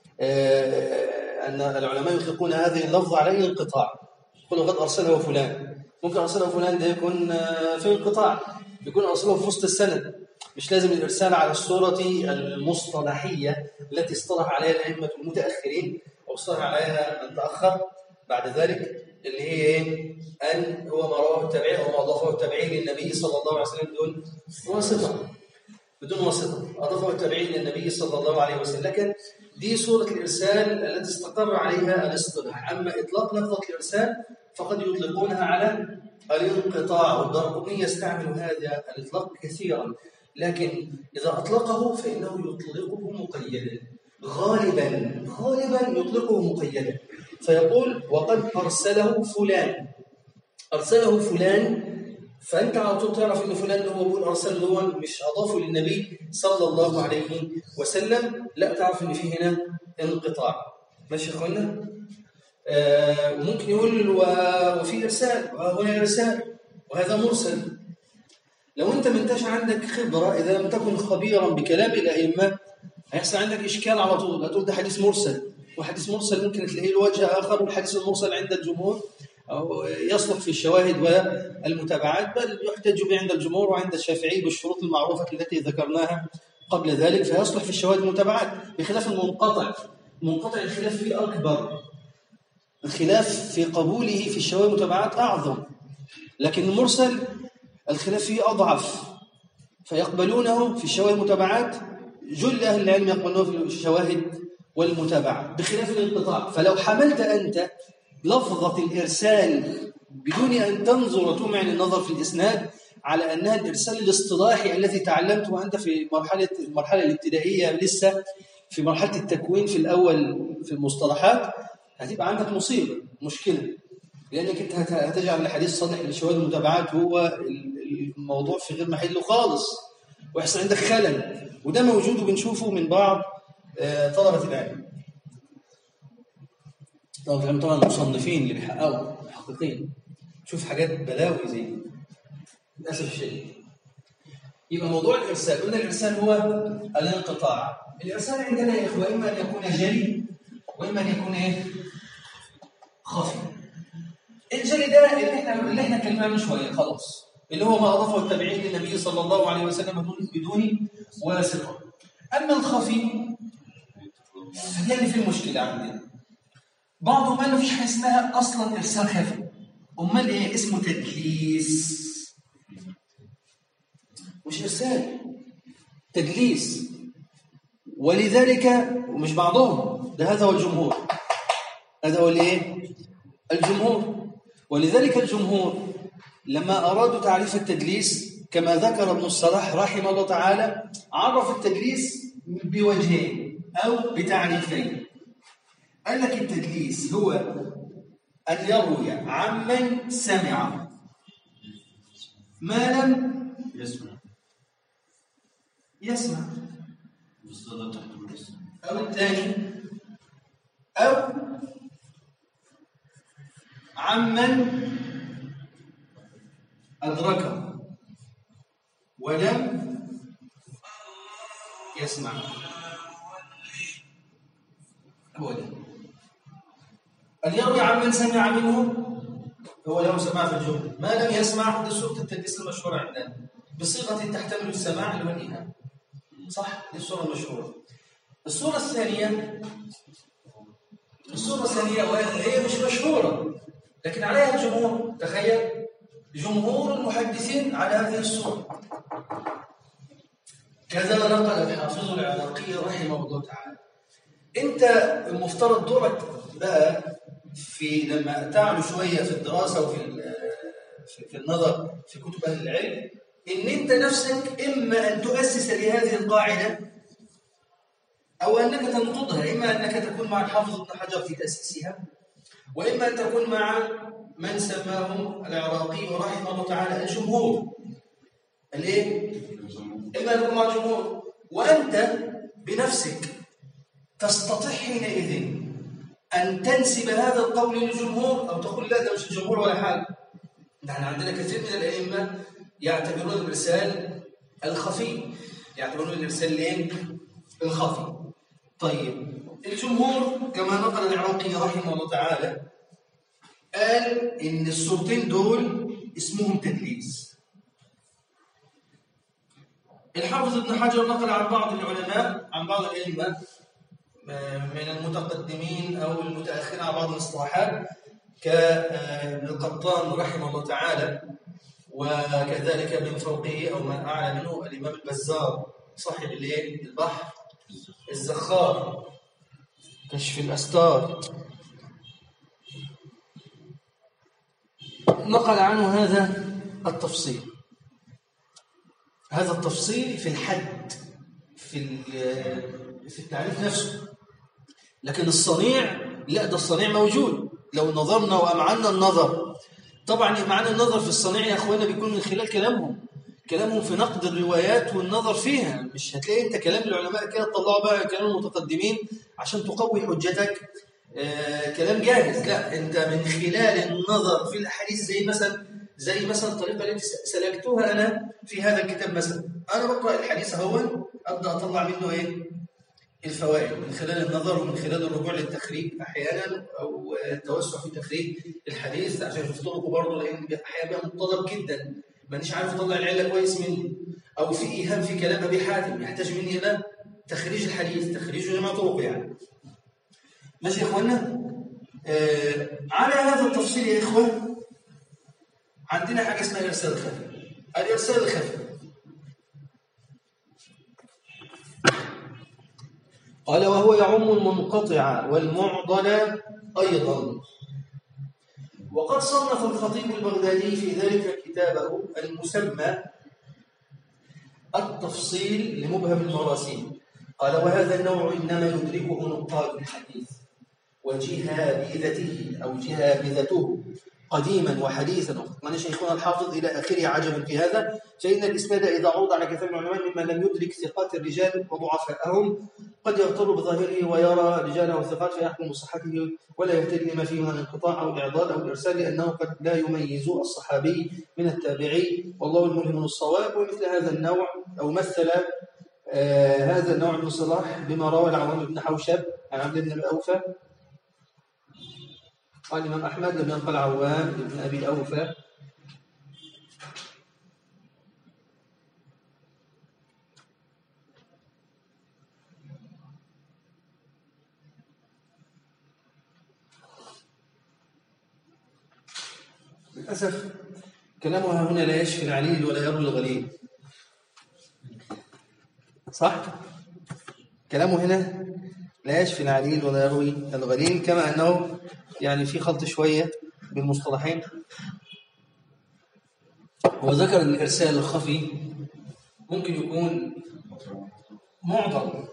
آه، أن العلماء يطلقون هذه اللفظة على أي انقطاع يقولوا قد أرسله فلان ممكن أرسله فلان ده يكون آه، في انقطاع يكون أرسله في وسط السنة مش لازم الإرسال على الصورة المصطلحية التي اصطلح عليها الأئمة المتأخرين أو اصطلح عليها من تأخر بعد ذلك اللي هي إيه؟ أن هو ما رواه التابعي أو ما أضافه التابعي للنبي صلى الله عليه وسلم بدون واسطة بدون واسطة أضافه التابعي للنبي صلى الله عليه وسلم لكن دي صورة الإرسال التي استقر عليها الاصطلاح أما إطلاق لفظة الإرسال فقد يطلقونها على الانقطاع والدرقطني يستعمل هذا الإطلاق كثيرا لكن إذا أطلقه فإنه يطلقه مقيدا غالبا غالبا يطلقه مقيدا فيقول وقد أرسله فلان أرسله فلان فأنت على طول تعرف إن فلان ده هو بيقول أرسل هو مش أضافه للنبي صلى الله عليه وسلم لا تعرف إن في هنا انقطاع ماشي يا إخوانا آه وممكن يقول و- وفي إرسال وهنا إرسال وهذا مرسل لو أنت ما انتش عندك خبرة إذا لم تكن خبيرا بكلام الأئمة هيحصل عندك إشكال على طول هتقول ده حديث مرسل وحديث مرسل ممكن تلاقيه له وجه آخر والحديث المرسل عند الجمهور أو يصلح في الشواهد والمتابعات بل يحتج به عند الجمهور وعند الشافعي بالشروط المعروفة التي ذكرناها قبل ذلك فيصلح في الشواهد والمتابعات بخلاف المنقطع المنقطع الخلاف فيه أكبر الخلاف في قبوله في الشواهد والمتابعات أعظم لكن المرسل الخلاف فيه أضعف فيقبلونه في الشواهد والمتابعات جل أهل العلم يقبلونه في الشواهد والمتابعة بخلاف الانقطاع فلو حملت أنت لفظة الإرسال بدون أن تنظر وتمعن النظر في الإسناد على أنها الإرسال الاصطلاحي الذي تعلمته أنت في مرحلة المرحلة الابتدائية لسه في مرحلة التكوين في الأول في المصطلحات هتبقى عندك مصيبة مشكلة لأنك أنت هت- هتجعل الحديث صالح للشواهد والمتابعات وهو الموضوع في غير محله خالص ويحصل عندك خلل وده موجود وبنشوفه من بعض آه، طلبة العلم طبعا العلم طبعا المصنفين اللي بيحققوا محققين شوف حاجات بلاوي زي دي للاسف الشديد يبقى موضوع الارسال قلنا الارسال هو الانقطاع الارسال عندنا يا اخوه اما ان يكون جلي واما ان يكون ايه خفي الجلي ده اللي احنا اللي احنا اتكلمنا عنه شويه خلاص اللي هو ما اضافه التابعين للنبي صلى الله عليه وسلم بدون بدون واسطه اما الخفي فدي اللي في المشكله عندنا بعضهم قال مفيش حاجه اسمها اصلا ارسال خفي امال ايه اسمه تدليس مش ارسال تدليس ولذلك ومش بعضهم ده هذا هو الجمهور هذا هو الايه الجمهور ولذلك الجمهور لما ارادوا تعريف التدليس كما ذكر ابن الصلاح رحمه الله تعالى عرف التدليس بوجهين او بتعريفين قال لك التدليس هو أن يروي عمن سمع ما لم يسمع يسمع بالصلاة تحت الاسم أو الثاني أو عمن أدركه ولم يسمع هو ده أن يروي عمن سمع منه هو له سماع في الجملة ما لم يسمع دي صورة التدليس المشهورة عندنا بصيغة تحتمل السماع اللي هو الإيهام صح دي الصورة المشهورة الصورة الثانية الصورة الثانية وهي مش مشهورة لكن عليها الجمهور تخيل جمهور المحدثين على هذه الصورة كذا نقل الحافظ العراقي رحمه الله تعالى انت المفترض دورك بقى في لما تعلو شويه في الدراسه وفي ال- في- في النظر في كتب اهل العلم ان انت نفسك اما ان تؤسس لهذه القاعده أو أنك تنقضها إما أنك تكون مع الحافظ ابن حجر في تأسيسها وإما أن تكون مع من سماه العراقي رحمه الله تعالى الجمهور الإيه؟ إما أن تكون مع الجمهور وأنت بنفسك تستطيع حينئذ أن تنسب هذا القول للجمهور أو تقول لا ده مش الجمهور ولا حاجة نحن عندنا كثير من الأئمة يعتبرون الإرسال الخفي يعتبرون الإرسال الإيه؟ الخفي طيب الجمهور كما نقل العراقي رحمه الله تعالى قال إن الصورتين دول اسمهم تدليس الحافظ ابن حجر نقل عن بعض العلماء عن بعض الأئمة من المتقدمين أو المتأخرين على بعض الاصطلاحات كابن القطان رحمه الله تعالى وكذلك من فوقه أو من أعلى منه الإمام البزار صاحب الايه البحر الزخار كشف الأستار نقل عنه هذا التفصيل هذا التفصيل في الحد في في التعريف نفسه لكن الصنيع لا ده الصنيع موجود لو نظرنا وأمعنا النظر طبعا معنى النظر في الصنيع يا أخوانا بيكون من خلال كلامهم كلامهم في نقد الروايات والنظر فيها مش هتلاقي انت كلام العلماء كده تطلعوا بقى كلام المتقدمين عشان تقوي حجتك آه كلام جاهز لا انت من خلال النظر في الاحاديث زي مثلا زي مثلا الطريقه التي سلكتها انا في هذا الكتاب مثلا انا بقرا الحديث اهو ابدا اطلع منه ايه الفوائد من خلال النظر ومن خلال الرجوع للتخريج احيانا او التوسع في تخريج الحديث عشان اشوف طرقه برضه لان احيانا بيبقى متطلب جدا مانيش عارف اطلع العله كويس مني او في ايهام في كلام ابي حاتم يحتاج مني الى تخريج الحديث تخريج جميع طرقه يعني ماشي يا اخوانا آه على هذا التفصيل يا اخوان عندنا حاجه اسمها ارسال خفي الارسال الخفي قال وهو يعم المنقطع والمعضل أيضا وقد صنف الخطيب البغدادي في ذلك كتابه المسمى التفصيل لمبهم المراسيل قال وهذا النوع إنما يدركه نقاد الحديث وجهابذته أو جهابذته قديما وحديثا وقد شيخنا الحافظ إلى آخره عجبا في هذا فإن الإسناد إذا عرض على كثير من العلماء مما لم يدرك ثقات الرجال وضعفاءهم قد يغتر بظاهره ويرى رجاله ثقات فيحكم بصحته ولا يهتدي لما فيه من الانقطاع أو الإعضال أو الإرسال لأنه قد لا يميز الصحابي من التابعي والله الملهم الصواب ومثل هذا النوع أو مثل آه هذا النوع من الصلاح بما روى العوام بن حوشب عن عبد بن الأوفى قال الإمام أحمد لم ينقل عوام بن أبي الأوفى للأسف كلامها هنا لا يشفي العليل ولا يروي الغليل صح؟ كلامه هنا لا يشفي العليل ولا يروي الغليل كما أنه يعني في خلط شوية بالمصطلحين هو ذكر أن الإرسال الخفي ممكن يكون معضل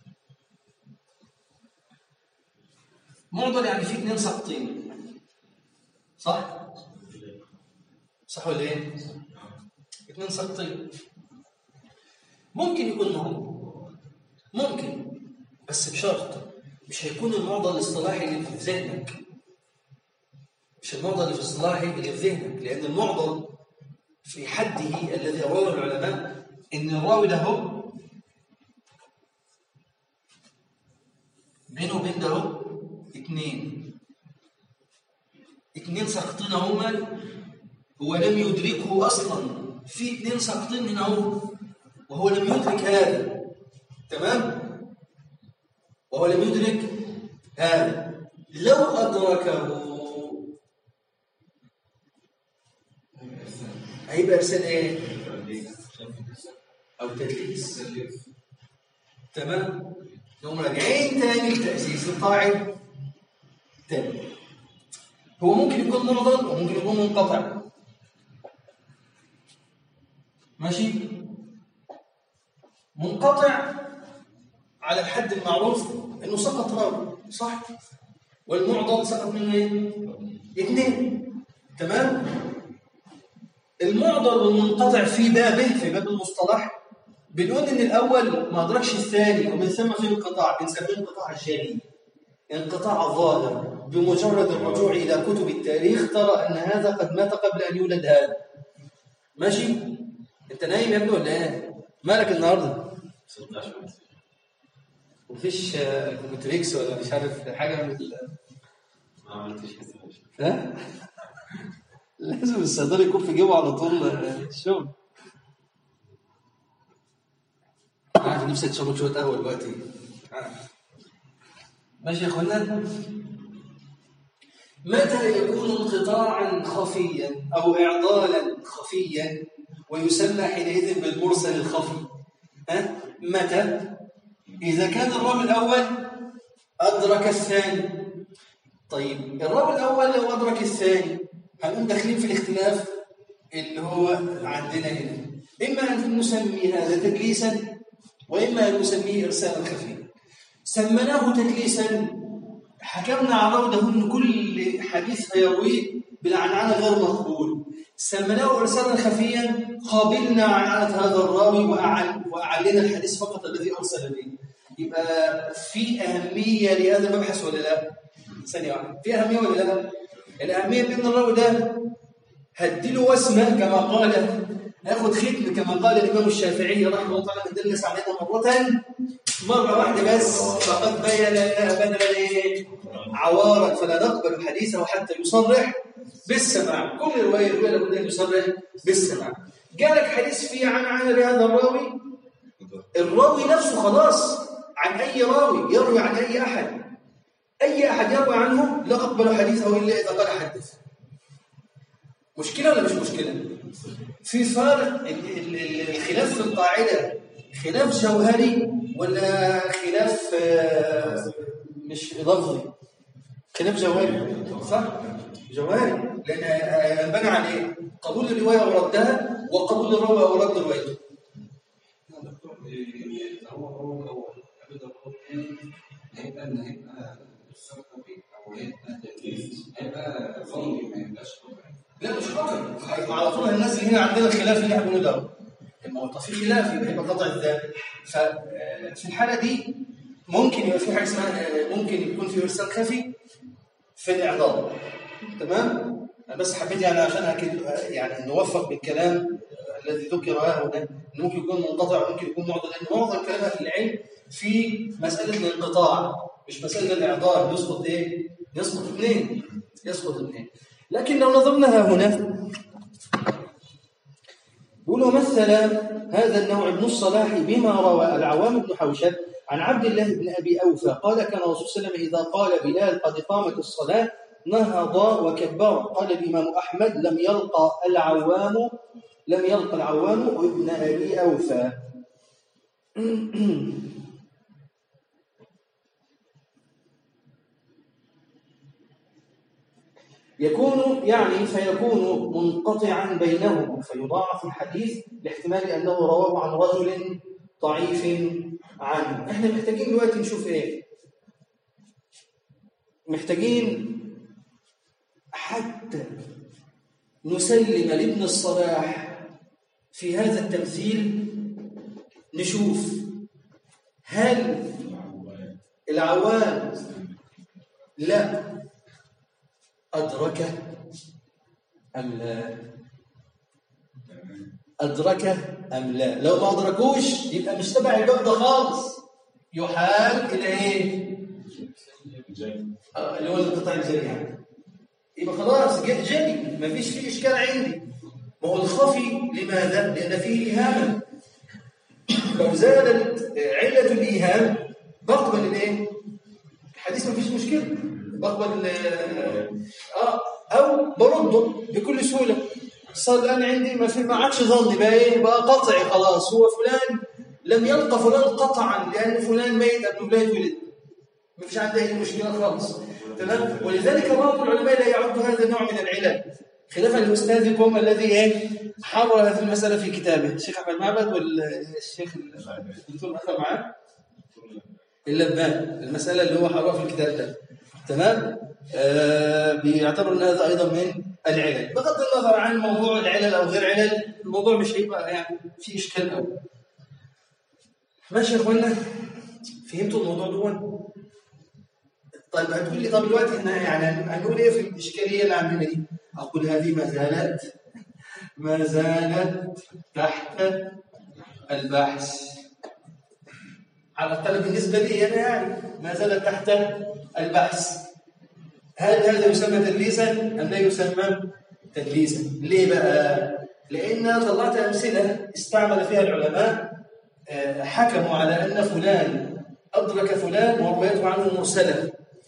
معضل يعني في اثنين ساقطين صح؟ صح ولا ايه؟ اثنين ساقطين ممكن يكون معضل ممكن بس بشرط مش هيكون المعضل الاصطلاحي اللي في ذهنك مش المعضل اللي في اصطلاحي اللي في ذهنك لأن المعضل في حده الذي رواه العلماء إن الراوي ده هو بينه وبين ده هو اثنين اثنين ساقطين هما هو لم يدركه أصلا في اثنين ساقطين هنا هو وهو لم يدرك هذا تمام وهو لم يدرك هذا لو أدركه هيبقى إرسال إيه؟ أو تدليس تمام؟ نقوم راجعين تاني لتأسيس القاعدة تاني هو ممكن يكون معضل وممكن يكون منقطع ماشي؟ منقطع على الحد المعروف انه سقط راوي صح والمعضل سقط منه ايه اثنين تمام المعضل والمنقطع في بابه في باب المصطلح بنقول ان الاول ما ادركش الثاني ومن ثم في انقطاع بنسميه انقطاع جلي انقطاع ظاهر بمجرد الرجوع الى كتب التاريخ ترى ان هذا قد مات قبل ان يولد هذا ماشي انت نايم يا ابني ولا ايه مالك النهارده مفيش آه، كومتريكس ولا مش عارف حاجه من ال- ما عملتش حساب ها لازم الصيدلي يكون في جيبه على طول آه، الشغل عارف نفسي تشرب شويه قهوه دلوقتي عارف. ماشي يا اخوانا متى يكون انقطاعا خفيا او اعضالا خفيا ويسمى حينئذ بالمرسل الخفي ها متى اذا كان الراوي الاول ادرك الثاني طيب الراوي الاول لو ادرك الثاني هنقوم داخلين في الاختلاف اللي هو عندنا هنا اما ان نسمي هذا تدليسا واما ان نسميه ارسالا خفيا سميناه تدليسا حكمنا على الراوي ده ان كل حديث هيرويه بالعنعنه غير مقبول سميناه ارسالا خفيا قابلنا عنعنه هذا الراوي واعل واعلنا الحديث فقط الذي ارسل به يبقى في اهميه لهذا المبحث ولا لا؟ ثانيه واحده في اهميه ولا لا؟ الاهميه بان الراوي ده هديله وسمه كما قال هاخد ختم كما قال الامام الشافعي رحمه الله تعالى من دلس علينا مره مره واحده بس فقد بين لنا بدل ايه؟ عوارا فلا نقبل حديثه حتى يصرح بالسماع كل روايه روايه لابد ان يصرح بالسماع جالك حديث فيه عن عن لهذا الراوي الراوي نفسه خلاص عن اي راوي يروي عن اي احد اي احد يروي عنه لا اقبل حديثه الا اذا قال حدث مشكله ولا مش مشكله في فارق ال- ال- ال- الخلاف في القاعده خلاف جوهري ولا خلاف آه، مش لفظي خلاف جوهري صح جوهري لان آه، ينبني على ايه قبول الروايه وردها وقبول الراوي ورد روايته هو هو الاول قبل الرقم الثاني هيبقى ان هيبقى الثقافي او هيبقى تدريس هيبقى ظني ما يبقاش طبيعي لا مش خطر هيبقى على طول هننزل هنا عندنا الخلاف اللي احنا بنقوله ده لما هو في خلاف يبقى هيبقى قطع الذات ففي الحاله دي ممكن يبقى في حاجه اسمها آه، ممكن يكون في ارسال خفي في الاعضاء تمام أنا بس حبيت يعني عشان أكيد يعني نوفق بالكلام الذي ذكر ها هنا إنه ممكن يكون منقطع وممكن يكون معضل لان معظم كلام اهل العلم في مساله الانقطاع مش مساله الاعضاء يسقط ايه؟ يسقط اثنين يسقط اثنين لكن لو نظرنا هنا يقول ومثل هذا النوع ابن الصلاح بما روى العوام بن حوشب عن عبد الله بن ابي اوفى قال كان الرسول صلى الله عليه وسلم اذا قال بلال قد قامت الصلاه نهض وكبر قال الامام احمد لم يلقى العوام لم يلقى العوام ابن ابي اوفى يكون يعني فيكون منقطعا بينهم فيضاعف الحديث لاحتمال انه رواه عن رجل ضعيف عنه احنا محتاجين دلوقتي نشوف ايه محتاجين حتى نسلم لابن الصلاح في هذا التمثيل نشوف هل العوام لا أدركه أم لا أدركه أم لا لو ما أدركوش يبقى مش تبع الباب ده خالص يحال إلى إيه آه، اللي هو القطاع الجري يعني يبقى خلاص جد جري مفيش فيه إشكال عندي ما هو الخفي لماذا؟ لأن فيه إيهاما لو زالت علة الإيهام بقبل الإيه؟ الحديث مفيش مشكلة بقبل اه او برده بكل سهوله صار الان عندي ما في ما عادش ظني بقى ايه بقى قطعي خلاص هو فلان لم يلقى فلان قطعا لان فلان ميت قبل لا يتولد ما فيش عنده اي مشكله خالص تمام ولذلك بعض العلماء لا يعد هذا النوع من العلل خلافا لاستاذكم الذي ايه حرر هذه المساله في كتابه الشيخ احمد معبد والشيخ الدكتور اخذ معاه اللبان المسألة اللي هو حرام في الكتاب ده تمام آه بيعتبر ان هذا ايضا من العلل بغض النظر عن موضوع العلل او غير علل الموضوع مش هيبقى يعني في اشكال قوي ماشي يا اخوانا فهمتوا الموضوع دون طيب هتقول لي طب دلوقتي احنا يعني هنقول ايه في الاشكاليه اللي عندنا دي اقول هذه ما زالت ما زالت تحت البحث على الأقل بالنسبة لي أنا يعني ما زالت تحت البحث هل هذا يسمى تدليسا أم لا يسمى تدليسا ليه بقى؟ لأن طلعت أمثلة استعمل فيها العلماء آه، حكموا على أن فلان أدرك فلان وروايته عنه مرسلة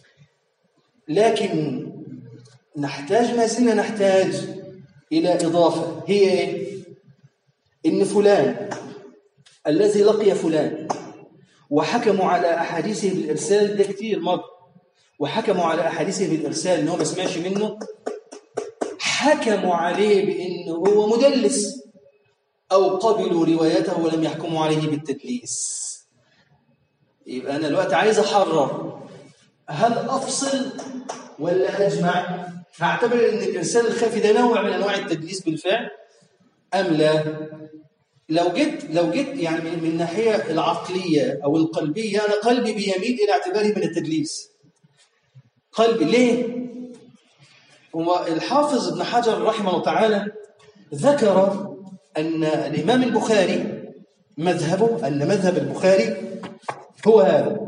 لكن نحتاج ما زلنا نحتاج إلى إضافة هي إيه؟ إن فلان الذي لقي فلان وحكموا على أحاديثه بالإرسال ده كتير مرة وحكموا على أحاديثه بالإرسال إن هو ما سمعش منه حكموا عليه بأنه هو مدلس أو قبلوا روايته ولم يحكموا عليه بالتدليس يبقى أنا دلوقتي عايز أحرر هل أفصل ولا أجمع؟ هعتبر أن الإرسال الخفي ده نوع من أنواع التدليس بالفعل أم لا؟ لو جيت لو جيت يعني من من الناحيه العقليه او القلبيه انا قلبي بيميل الى اعتباره من التدليس قلبي ليه هو الحافظ ابن حجر رحمه الله تعالى ذكر ان الامام البخاري مذهبه ان مذهب البخاري هو هذا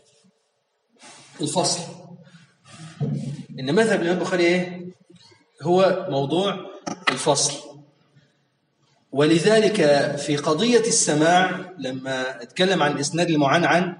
الفصل ان مذهب الامام البخاري ايه هو موضوع الفصل ولذلك في قضية السماع لما اتكلم عن الإسناد المعنعن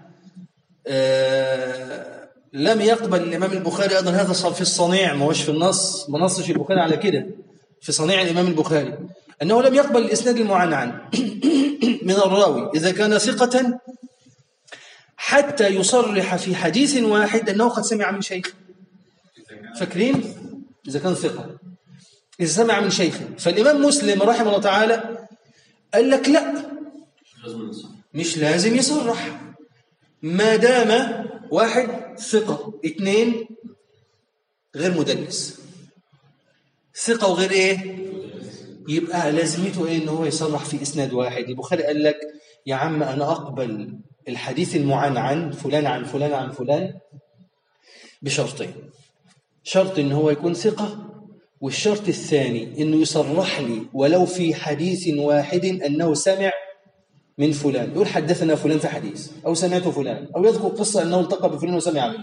آه لم يقبل الإمام البخاري أيضا هذا صار في الصنيع ما هوش في النص ما نصش البخاري على كده في صنيع الإمام البخاري أنه لم يقبل الإسناد المعنعن من الراوي إذا كان ثقة حتى يصرح في حديث واحد أنه قد سمع من شيخ فاكرين إذا كان ثقة إذا سمع من شيخ فالإمام مسلم رحمه الله تعالى قال لك لا مش لازم يصرح ما دام واحد ثقة اثنين غير مدلس ثقة وغير ايه يبقى لازمته ايه ان هو يصرح في اسناد واحد البخاري قال لك يا عم انا اقبل الحديث المعنعن فلان عن فلان عن فلان بشرطين شرط ان هو يكون ثقة والشرط الثاني انه يصرح لي ولو في حديث واحد انه سمع من فلان يقول حدثنا فلان في حديث او سمعت فلان او يذكر قصه انه التقى بفلان وسمع منه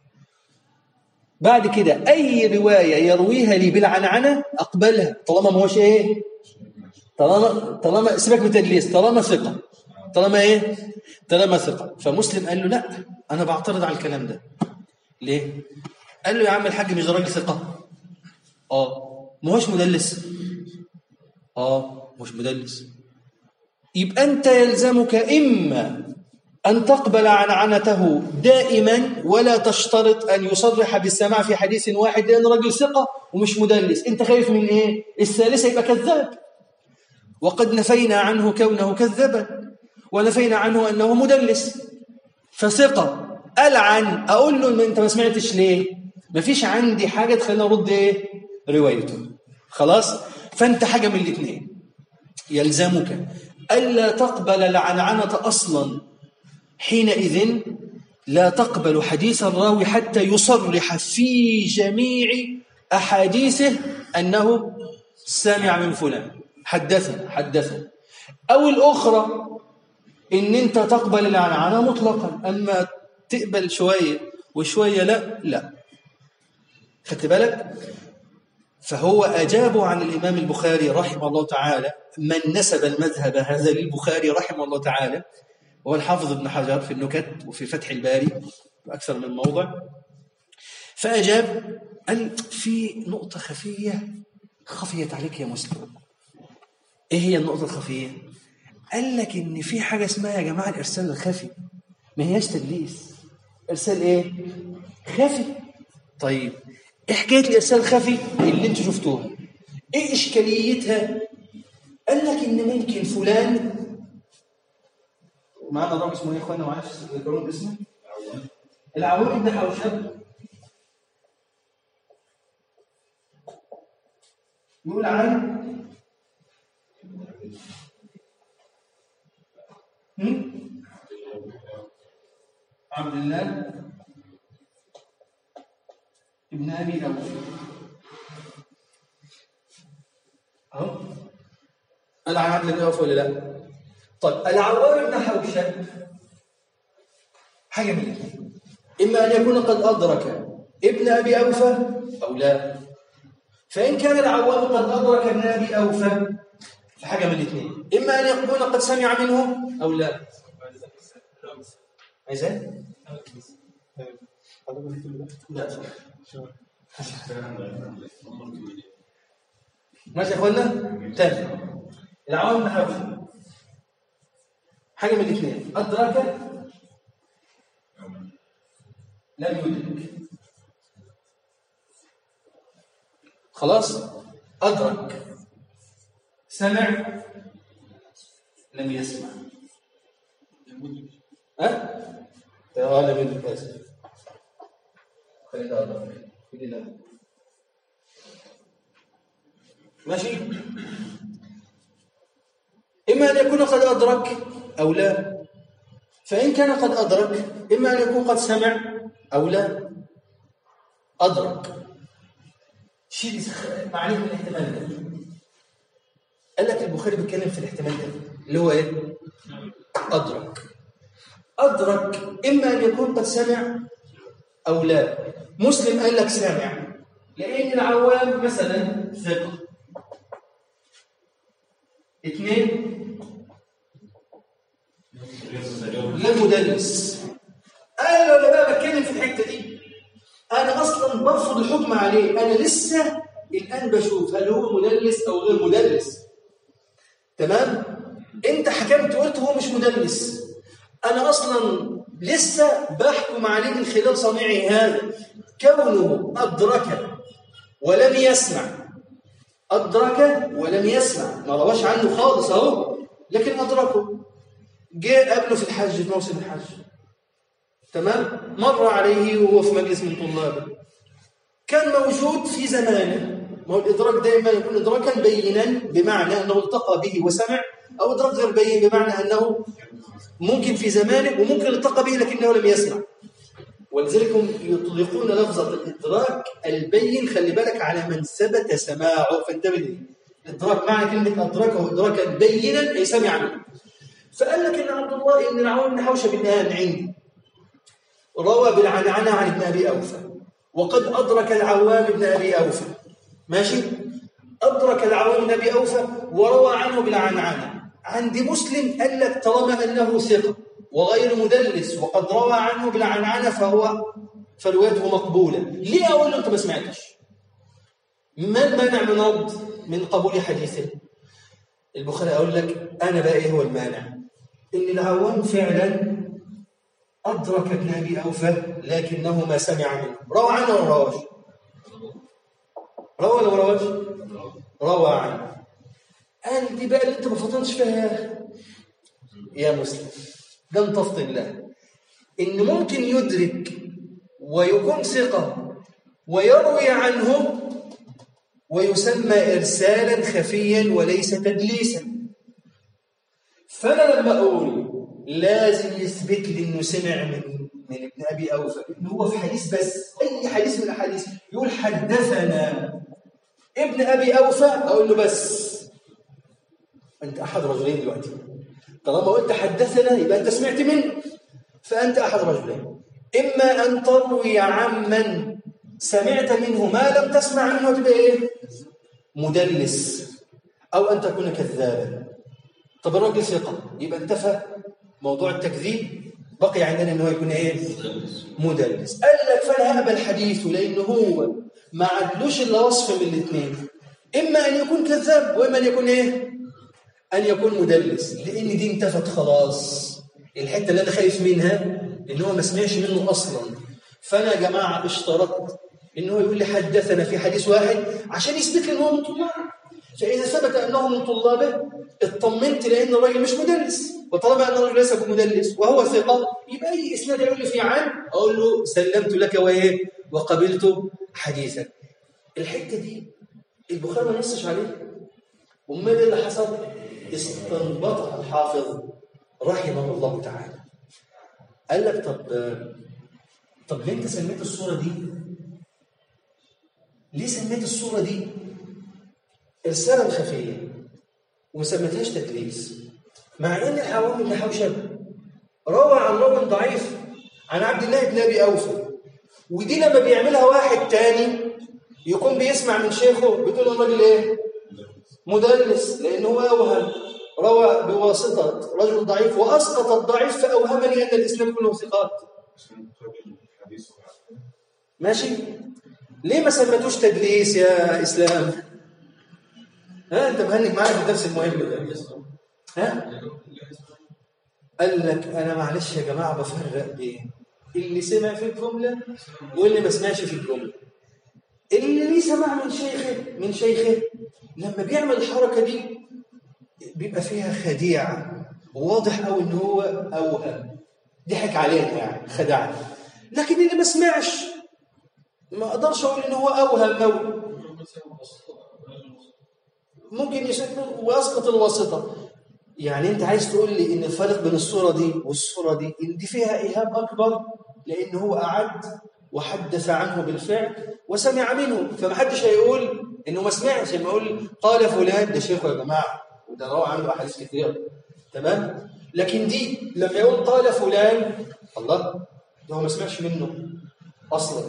بعد كده اي روايه يرويها لي بالعنعنه اقبلها طالما ما هوش ايه طالما طالما سيبك من التدليس طالما ثقه طالما ايه طالما ثقه فمسلم قال له لا انا بعترض على الكلام ده ليه قال له يا عم الحاج مش ده راجل ثقه اه ما هوش مدلس اه مش مدلس يبقى انت يلزمك اما ان تقبل عنعنته دائما ولا تشترط ان يصرح بالسماع في حديث واحد لان راجل ثقه ومش مدلس انت خايف من ايه الثالثه يبقى كذاب وقد نفينا عنه كونه كذابا ونفينا عنه انه مدلس فثقه العن اقول له ما انت ما سمعتش ليه مفيش عندي حاجه تخليني ارد ايه روايته خلاص فانت حاجه من الاثنين يلزمك الا تقبل العنعنه اصلا حينئذ لا تقبل حديث الراوي حتى يصرح في جميع احاديثه انه سمع من فلان حدثنا حدثنا او الاخرى ان انت تقبل العنعنه مطلقا اما تقبل شويه وشويه لا لا خدت بالك فهو أجاب عن الإمام البخاري رحمه الله تعالى من نسب المذهب هذا للبخاري رحمه الله تعالى وهو الحافظ ابن حجر في النكت وفي فتح الباري أكثر من موضع فأجاب قال في نقطة خفية خفيت عليك يا مسلم إيه هي النقطة الخفية؟ قال لك إن في حاجة اسمها يا جماعة الإرسال الخفي ما هياش تدليس إرسال إيه؟ خفي طيب ايه حكايه الارسال الخفي اللي انتوا شفتوها ايه اشكاليتها قال لك ان ممكن فلان معانا راجل اسمه ايه يا اخوانا معلش ذكرون اسمه العوام بن حوشب يقول عن هم؟ عبد الله ابن ابي اوف اهو قال عن عبد الله بن اوف ولا لا؟ طيب العوام بن حوشب حاجه من الاثنين اما ان يكون قد ادرك ابن ابي اوفى او لا فان كان العوام قد ادرك ابن ابي اوفى فحاجه من الاثنين اما ان يكون قد سمع منه او لا عايز ايه؟ لا ماشي يا اخوانا تاني العوام بن حوشب حاجه من الاثنين ادرك لم يدرك خلاص أدرك سمع لم يسمع ها؟ اه لم يدرك آسف خلينا أدرك خلينا ماشي إما أن يكون قد أدرك أو لا فإن كان قد أدرك إما أن يكون قد سمع أو لا أدرك شيء معلوم من الاحتمال ده قال لك البخاري بيتكلم في الاحتمال ده اللي هو ايه؟ أدرك أدرك إما أن يكون قد سمع أو لا مسلم قال لك سامع لأن العوام مثلا ثقة اثنين لا مدلس انا لو بقى بتكلم في الحته دي انا اصلا برفض الحكم عليه انا لسه الان بشوف هل هو مدلس او غير مدلس تمام انت حكمت وقلت هو مش مدلس انا اصلا لسه بحكم عليه من خلال صنيعي هذا كونه ادرك ولم يسمع ادرك ولم يسمع ما رواش عنه خالص اهو لكن ادركه جاء قبله في الحج في موسم الحج تمام مر عليه وهو في مجلس من طلابه كان موجود في زمانه ما هو الإدراك دائما يكون إدراكا بينا بمعنى أنه التقى به وسمع أو إدراك غير بين بمعنى أنه ممكن في زمانه وممكن التقى به لكنه لم يسمع ولذلك هم يطلقون لفظة الإدراك البين خلي بالك على من ثبت سماعه فانتبه لي الإدراك معنى كلمة أدركه إدراكا بينا أي سمع منه فقال لك إن عبد الله إن العون بن حوشب الآن عندي روى بالعنعنة عن ابن أبي أوفى وقد أدرك العوام بن أبي أوفى ماشي أدرك العوام بن أبي أوفى وروى عنه بالعنعنة عند مسلم قال لك طالما أنه ثقة وغير مدلس وقد روى عنه بالعنعنة فهو فروايته مقبولة ليه أقول له أنت ما سمعتش ما المانع من رد من قبول حديثه البخاري أقول لك أنا بقى إيه هو المانع إن العوام فعلا أدرك ابن أبي أوفى لكنه ما سمع منه روى عنه ولا رواش روى ولا ما رواش روى عنه قال دي بقى اللي انت ما فطنتش فيها يا مسلم ده انت تفطن الله ان ممكن يدرك ويكون ثقة ويروي عنه ويسمى إرسالا خفيا وليس تدليسا فأنا لما أقول لازم يثبت لي انه سمع من من ابن ابي اوفى ان هو في حديث بس اي حديث من الاحاديث يقول حدثنا ابن ابي اوفى اقول له بس انت احد رجلين دلوقتي طالما قلت حدثنا يبقى انت سمعت منه فانت احد رجلين اما ان تروي عمن سمعت منه ما لم تسمع منه تبقى ايه مدلس او ان تكون كذابا طب الراجل ثقه يبقى انتفى موضوع التكذيب بقي عندنا ان هو يكون ايه مدلس قال لك فانا هقبل حديثه لان هو ما عدلوش الا وصف من الاثنين اما ان يكون كذاب واما ان يكون ايه ان يكون مدلس لان دي انتفت خلاص الحته اللي انا خايف منها ان هو ما سمعش منه اصلا فانا يا جماعه اشترطت ان هو يقول لي حدثنا في حديث واحد عشان يثبت لي ان هو من طلابه فاذا ثبت انه من طلابه اطمنت لان الراجل مش مدلس وطالما ان الرجل ليس بمدلس وهو ثقه يبقى اي اسناد يقول لي فيه عن اقول له سلمت لك وايه وقبلت حديثك الحته دي البخاري ما نصش عليها امال ايه اللي حصل استنبطها الحافظ رحمه الله تعالى قال لك طب طب ليه انت سميت الصوره دي ليه سميت الصوره دي رساله خفيه وما سميتهاش تدليس مع ان الحوام بن حوشب روى عن راوي ضعيف عن عبد الله بن ابي اوفى ودي لما بيعملها واحد تاني يكون بيسمع من شيخه بتقول الراجل ايه مدلس لانه هو اوهم روى بواسطه رجل ضعيف واسقط الضعيف فاوهمني ان الاسلام كله ثقات ماشي ليه ما سميتوش تدليس يا اسلام ها انت مهنج معايا في الدرس المهم ده ها قال لك انا معلش يا جماعه بفرق بين اللي سمع في الجمله واللي ما سمعش في الجمله اللي ليه سمع من شيخه من شيخه لما بيعمل الحركه دي بيبقى فيها خديعه واضح قوي ان هو اوهم ضحك علينا يعني خدعنا لكن اللي ما سمعش ما اقدرش اقول ان هو اوهم قوي ممكن يشكل واسقط الواسطه يعني انت عايز تقول لي ان الفرق بين الصوره دي والصوره دي ان دي فيها ايهام اكبر لان هو اعد وحدث عنه بالفعل وسمع منه فمحدش هيقول انه ما سمعش لما يقول قال فلان ده شيخه يا جماعه وده روى عنه احاديث كثيره تمام لكن دي لما يقول قال فلان الله ده هو ما سمعش منه اصلا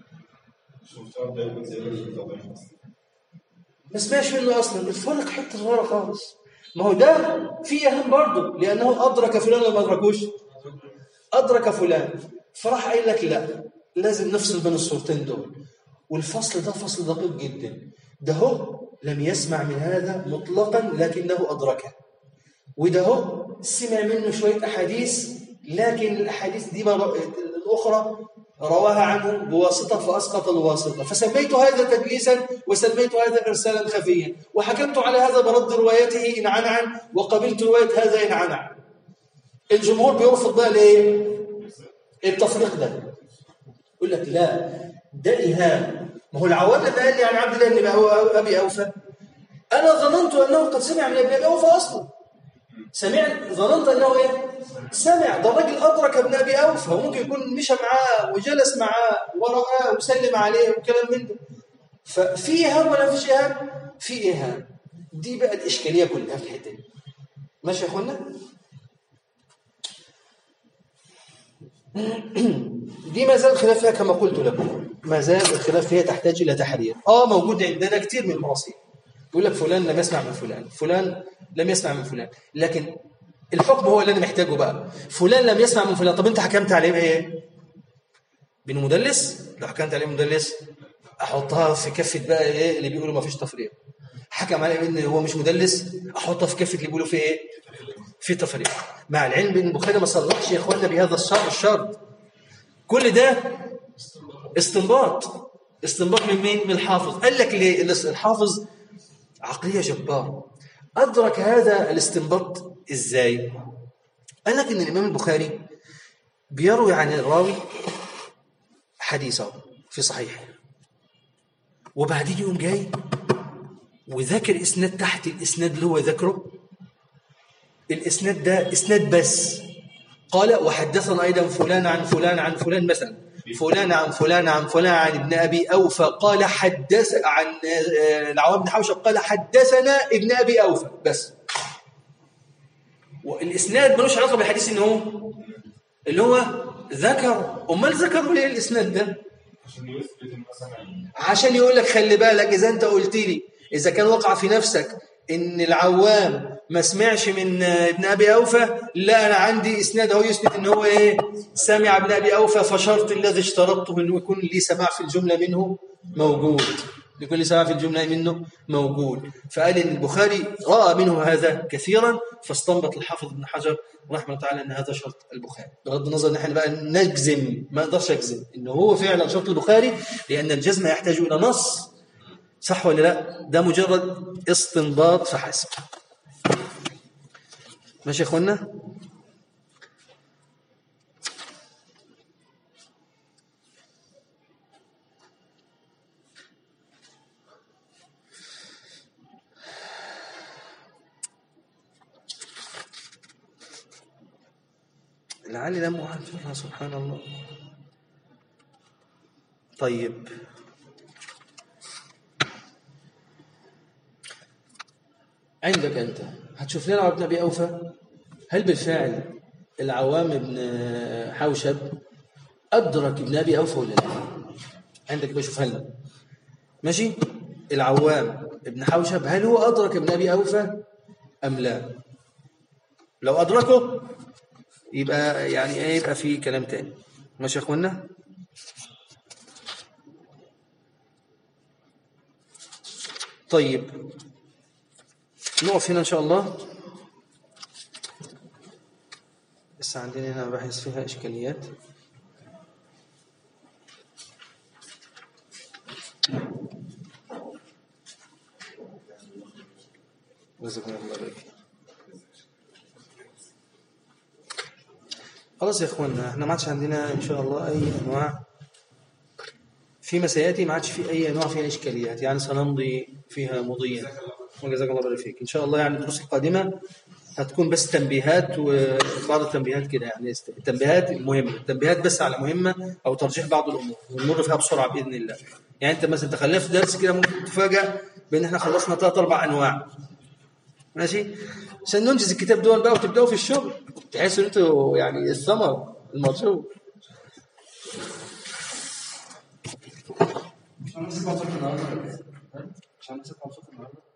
ما سمعش منه اصلا الفرق حته صغيره خالص ما هو ده فيه اهم برضه لانه ادرك فلان ولا ما ادركوش ادرك فلان فراح قايل لك لا لازم نفصل بين الصورتين دول والفصل ده فصل دقيق جدا ده هو لم يسمع من هذا مطلقا لكنه ادركه وده هو سمع منه شويه احاديث لكن الاحاديث دي مر- الاخرى رواها عنه بواسطه فاسقط الواسطه فسميت هذا تدليسا وسميت هذا ارسالا خفيا وحكمت على هذا برد روايته ان عنعن وقبلت روايه هذا ان عنعن الجمهور بيرفض بقى ليه؟ التفريق ده يقول لك لا ده ايهام ما هو العوام لما قال لي عن عبد الله بن ابي اوفى انا ظننت انه قد سمع من ابن ابي اوفى اصلا سمعت ظننت انه ايه سمع ده راجل ادرك ابن ابي اوفى وممكن يكون مشى معاه وجلس معاه ورآه وسلم عليه وكلام من ده ففي ايهام ولا فيش ايهام في ايهام دي بقى الاشكاليه كلها في الحته دي ماشي يا اخوانا دي ما زال الخلاف فيها كما قلت لكم ما زال الخلاف فيها تحتاج الى تحرير اه موجود عندنا كتير من المراسيل يقول لك فلان لم يسمع من فلان فلان لم يسمع من فلان لكن الحكم هو اللي انا محتاجه بقى فلان لم يسمع من فلان طب انت حكمت عليه بايه بانه مدلس لو حكمت عليه مدلس احطها في كفه بقى ايه اللي بيقولوا ما فيش تفريق حكم عليه بان هو مش مدلس احطها في كفه اللي بيقولوا في ايه في تفريق مع العلم بان البخاري ما صرحش يا اخوانا بهذا الشرط الشرط كل ده استنباط استنباط من مين من الحافظ قال لك ليه الحافظ عقليه جبار ادرك هذا الاستنباط ازاي قال لك ان الامام البخاري بيروي عن الراوي حديثه في صحيحه وبعدين يقوم جاي وذاكر اسناد تحت الاسناد اللي هو ذكره الاسناد ده اسناد بس قال وحدثنا ايضا فلان عن فلان عن فلان مثلا فلان عن فلان عن فلان عن ابن ابي اوفى قال حدث عن آه، العوام بن حوشب قال حدثنا ابن ابي اوفى بس والاسناد ملوش علاقه بالحديث ان هو اللي هو ذكر امال ذكروا ليه الاسناد ده عشان يقول لك خلي بالك اذا انت قلت لي اذا كان وقع في نفسك ان العوام ما سمعش من ابن ابي اوفى لا انا عندي اسناد اهو يثبت ان هو ايه سمع ابن ابي اوفى فشرط الذي اشترطته انه يكون لي سماع في الجمله منه موجود يكون لي سماع في الجمله منه موجود فقال ان البخاري راى منه هذا كثيرا فاستنبط الحافظ ابن حجر رحمه الله تعالى ان هذا شرط البخاري بغض النظر ان احنا بقى نجزم ما اقدرش اجزم ان هو فعلا شرط البخاري لان الجزم يحتاج الى نص صح ولا لا ده مجرد استنباط فحسب ماشي يا اخوانا لعلي لم أعرفها سبحان الله طيب عندك أنت هتشوف لنا ابن أبي أوفى هل بالفعل العوام ابن حوشب أدرك ابن أبي أوفى ولا لا عندك بشوف هل ماشي العوام ابن حوشب هل هو أدرك ابن أبي أوفى أم لا لو أدركه يبقى يعني ايه يبقى في كلام تاني ماشي يا اخوانا طيب نقف هنا ان شاء الله بس عندنا هنا بحث فيها اشكاليات جزاكم الله خير خلاص يا اخوانا احنا ما عادش عندنا ان شاء الله اي انواع فيما سياتي ما عادش في اي انواع فيها اشكاليات يعني سنمضي فيها مضيا وجزاك الله خير فيك ان شاء الله يعني الدروس القادمه هتكون بس تنبيهات وبعض التنبيهات كده يعني التنبيهات المهمه التنبيهات بس على مهمه او ترجيح بعض الامور ونمر فيها بسرعه باذن الله يعني انت مثلا تخلينا في درس كده ممكن تفاجئ بان احنا خلصنا ثلاث اربع انواع ماشي عشان ننجز الكتاب دول بقى وتبداوا في الشغل تحسوا ان انتوا يعني الثمر المرجو مش هنمسك موضوع النهارده مش هنمسك موضوع النهارده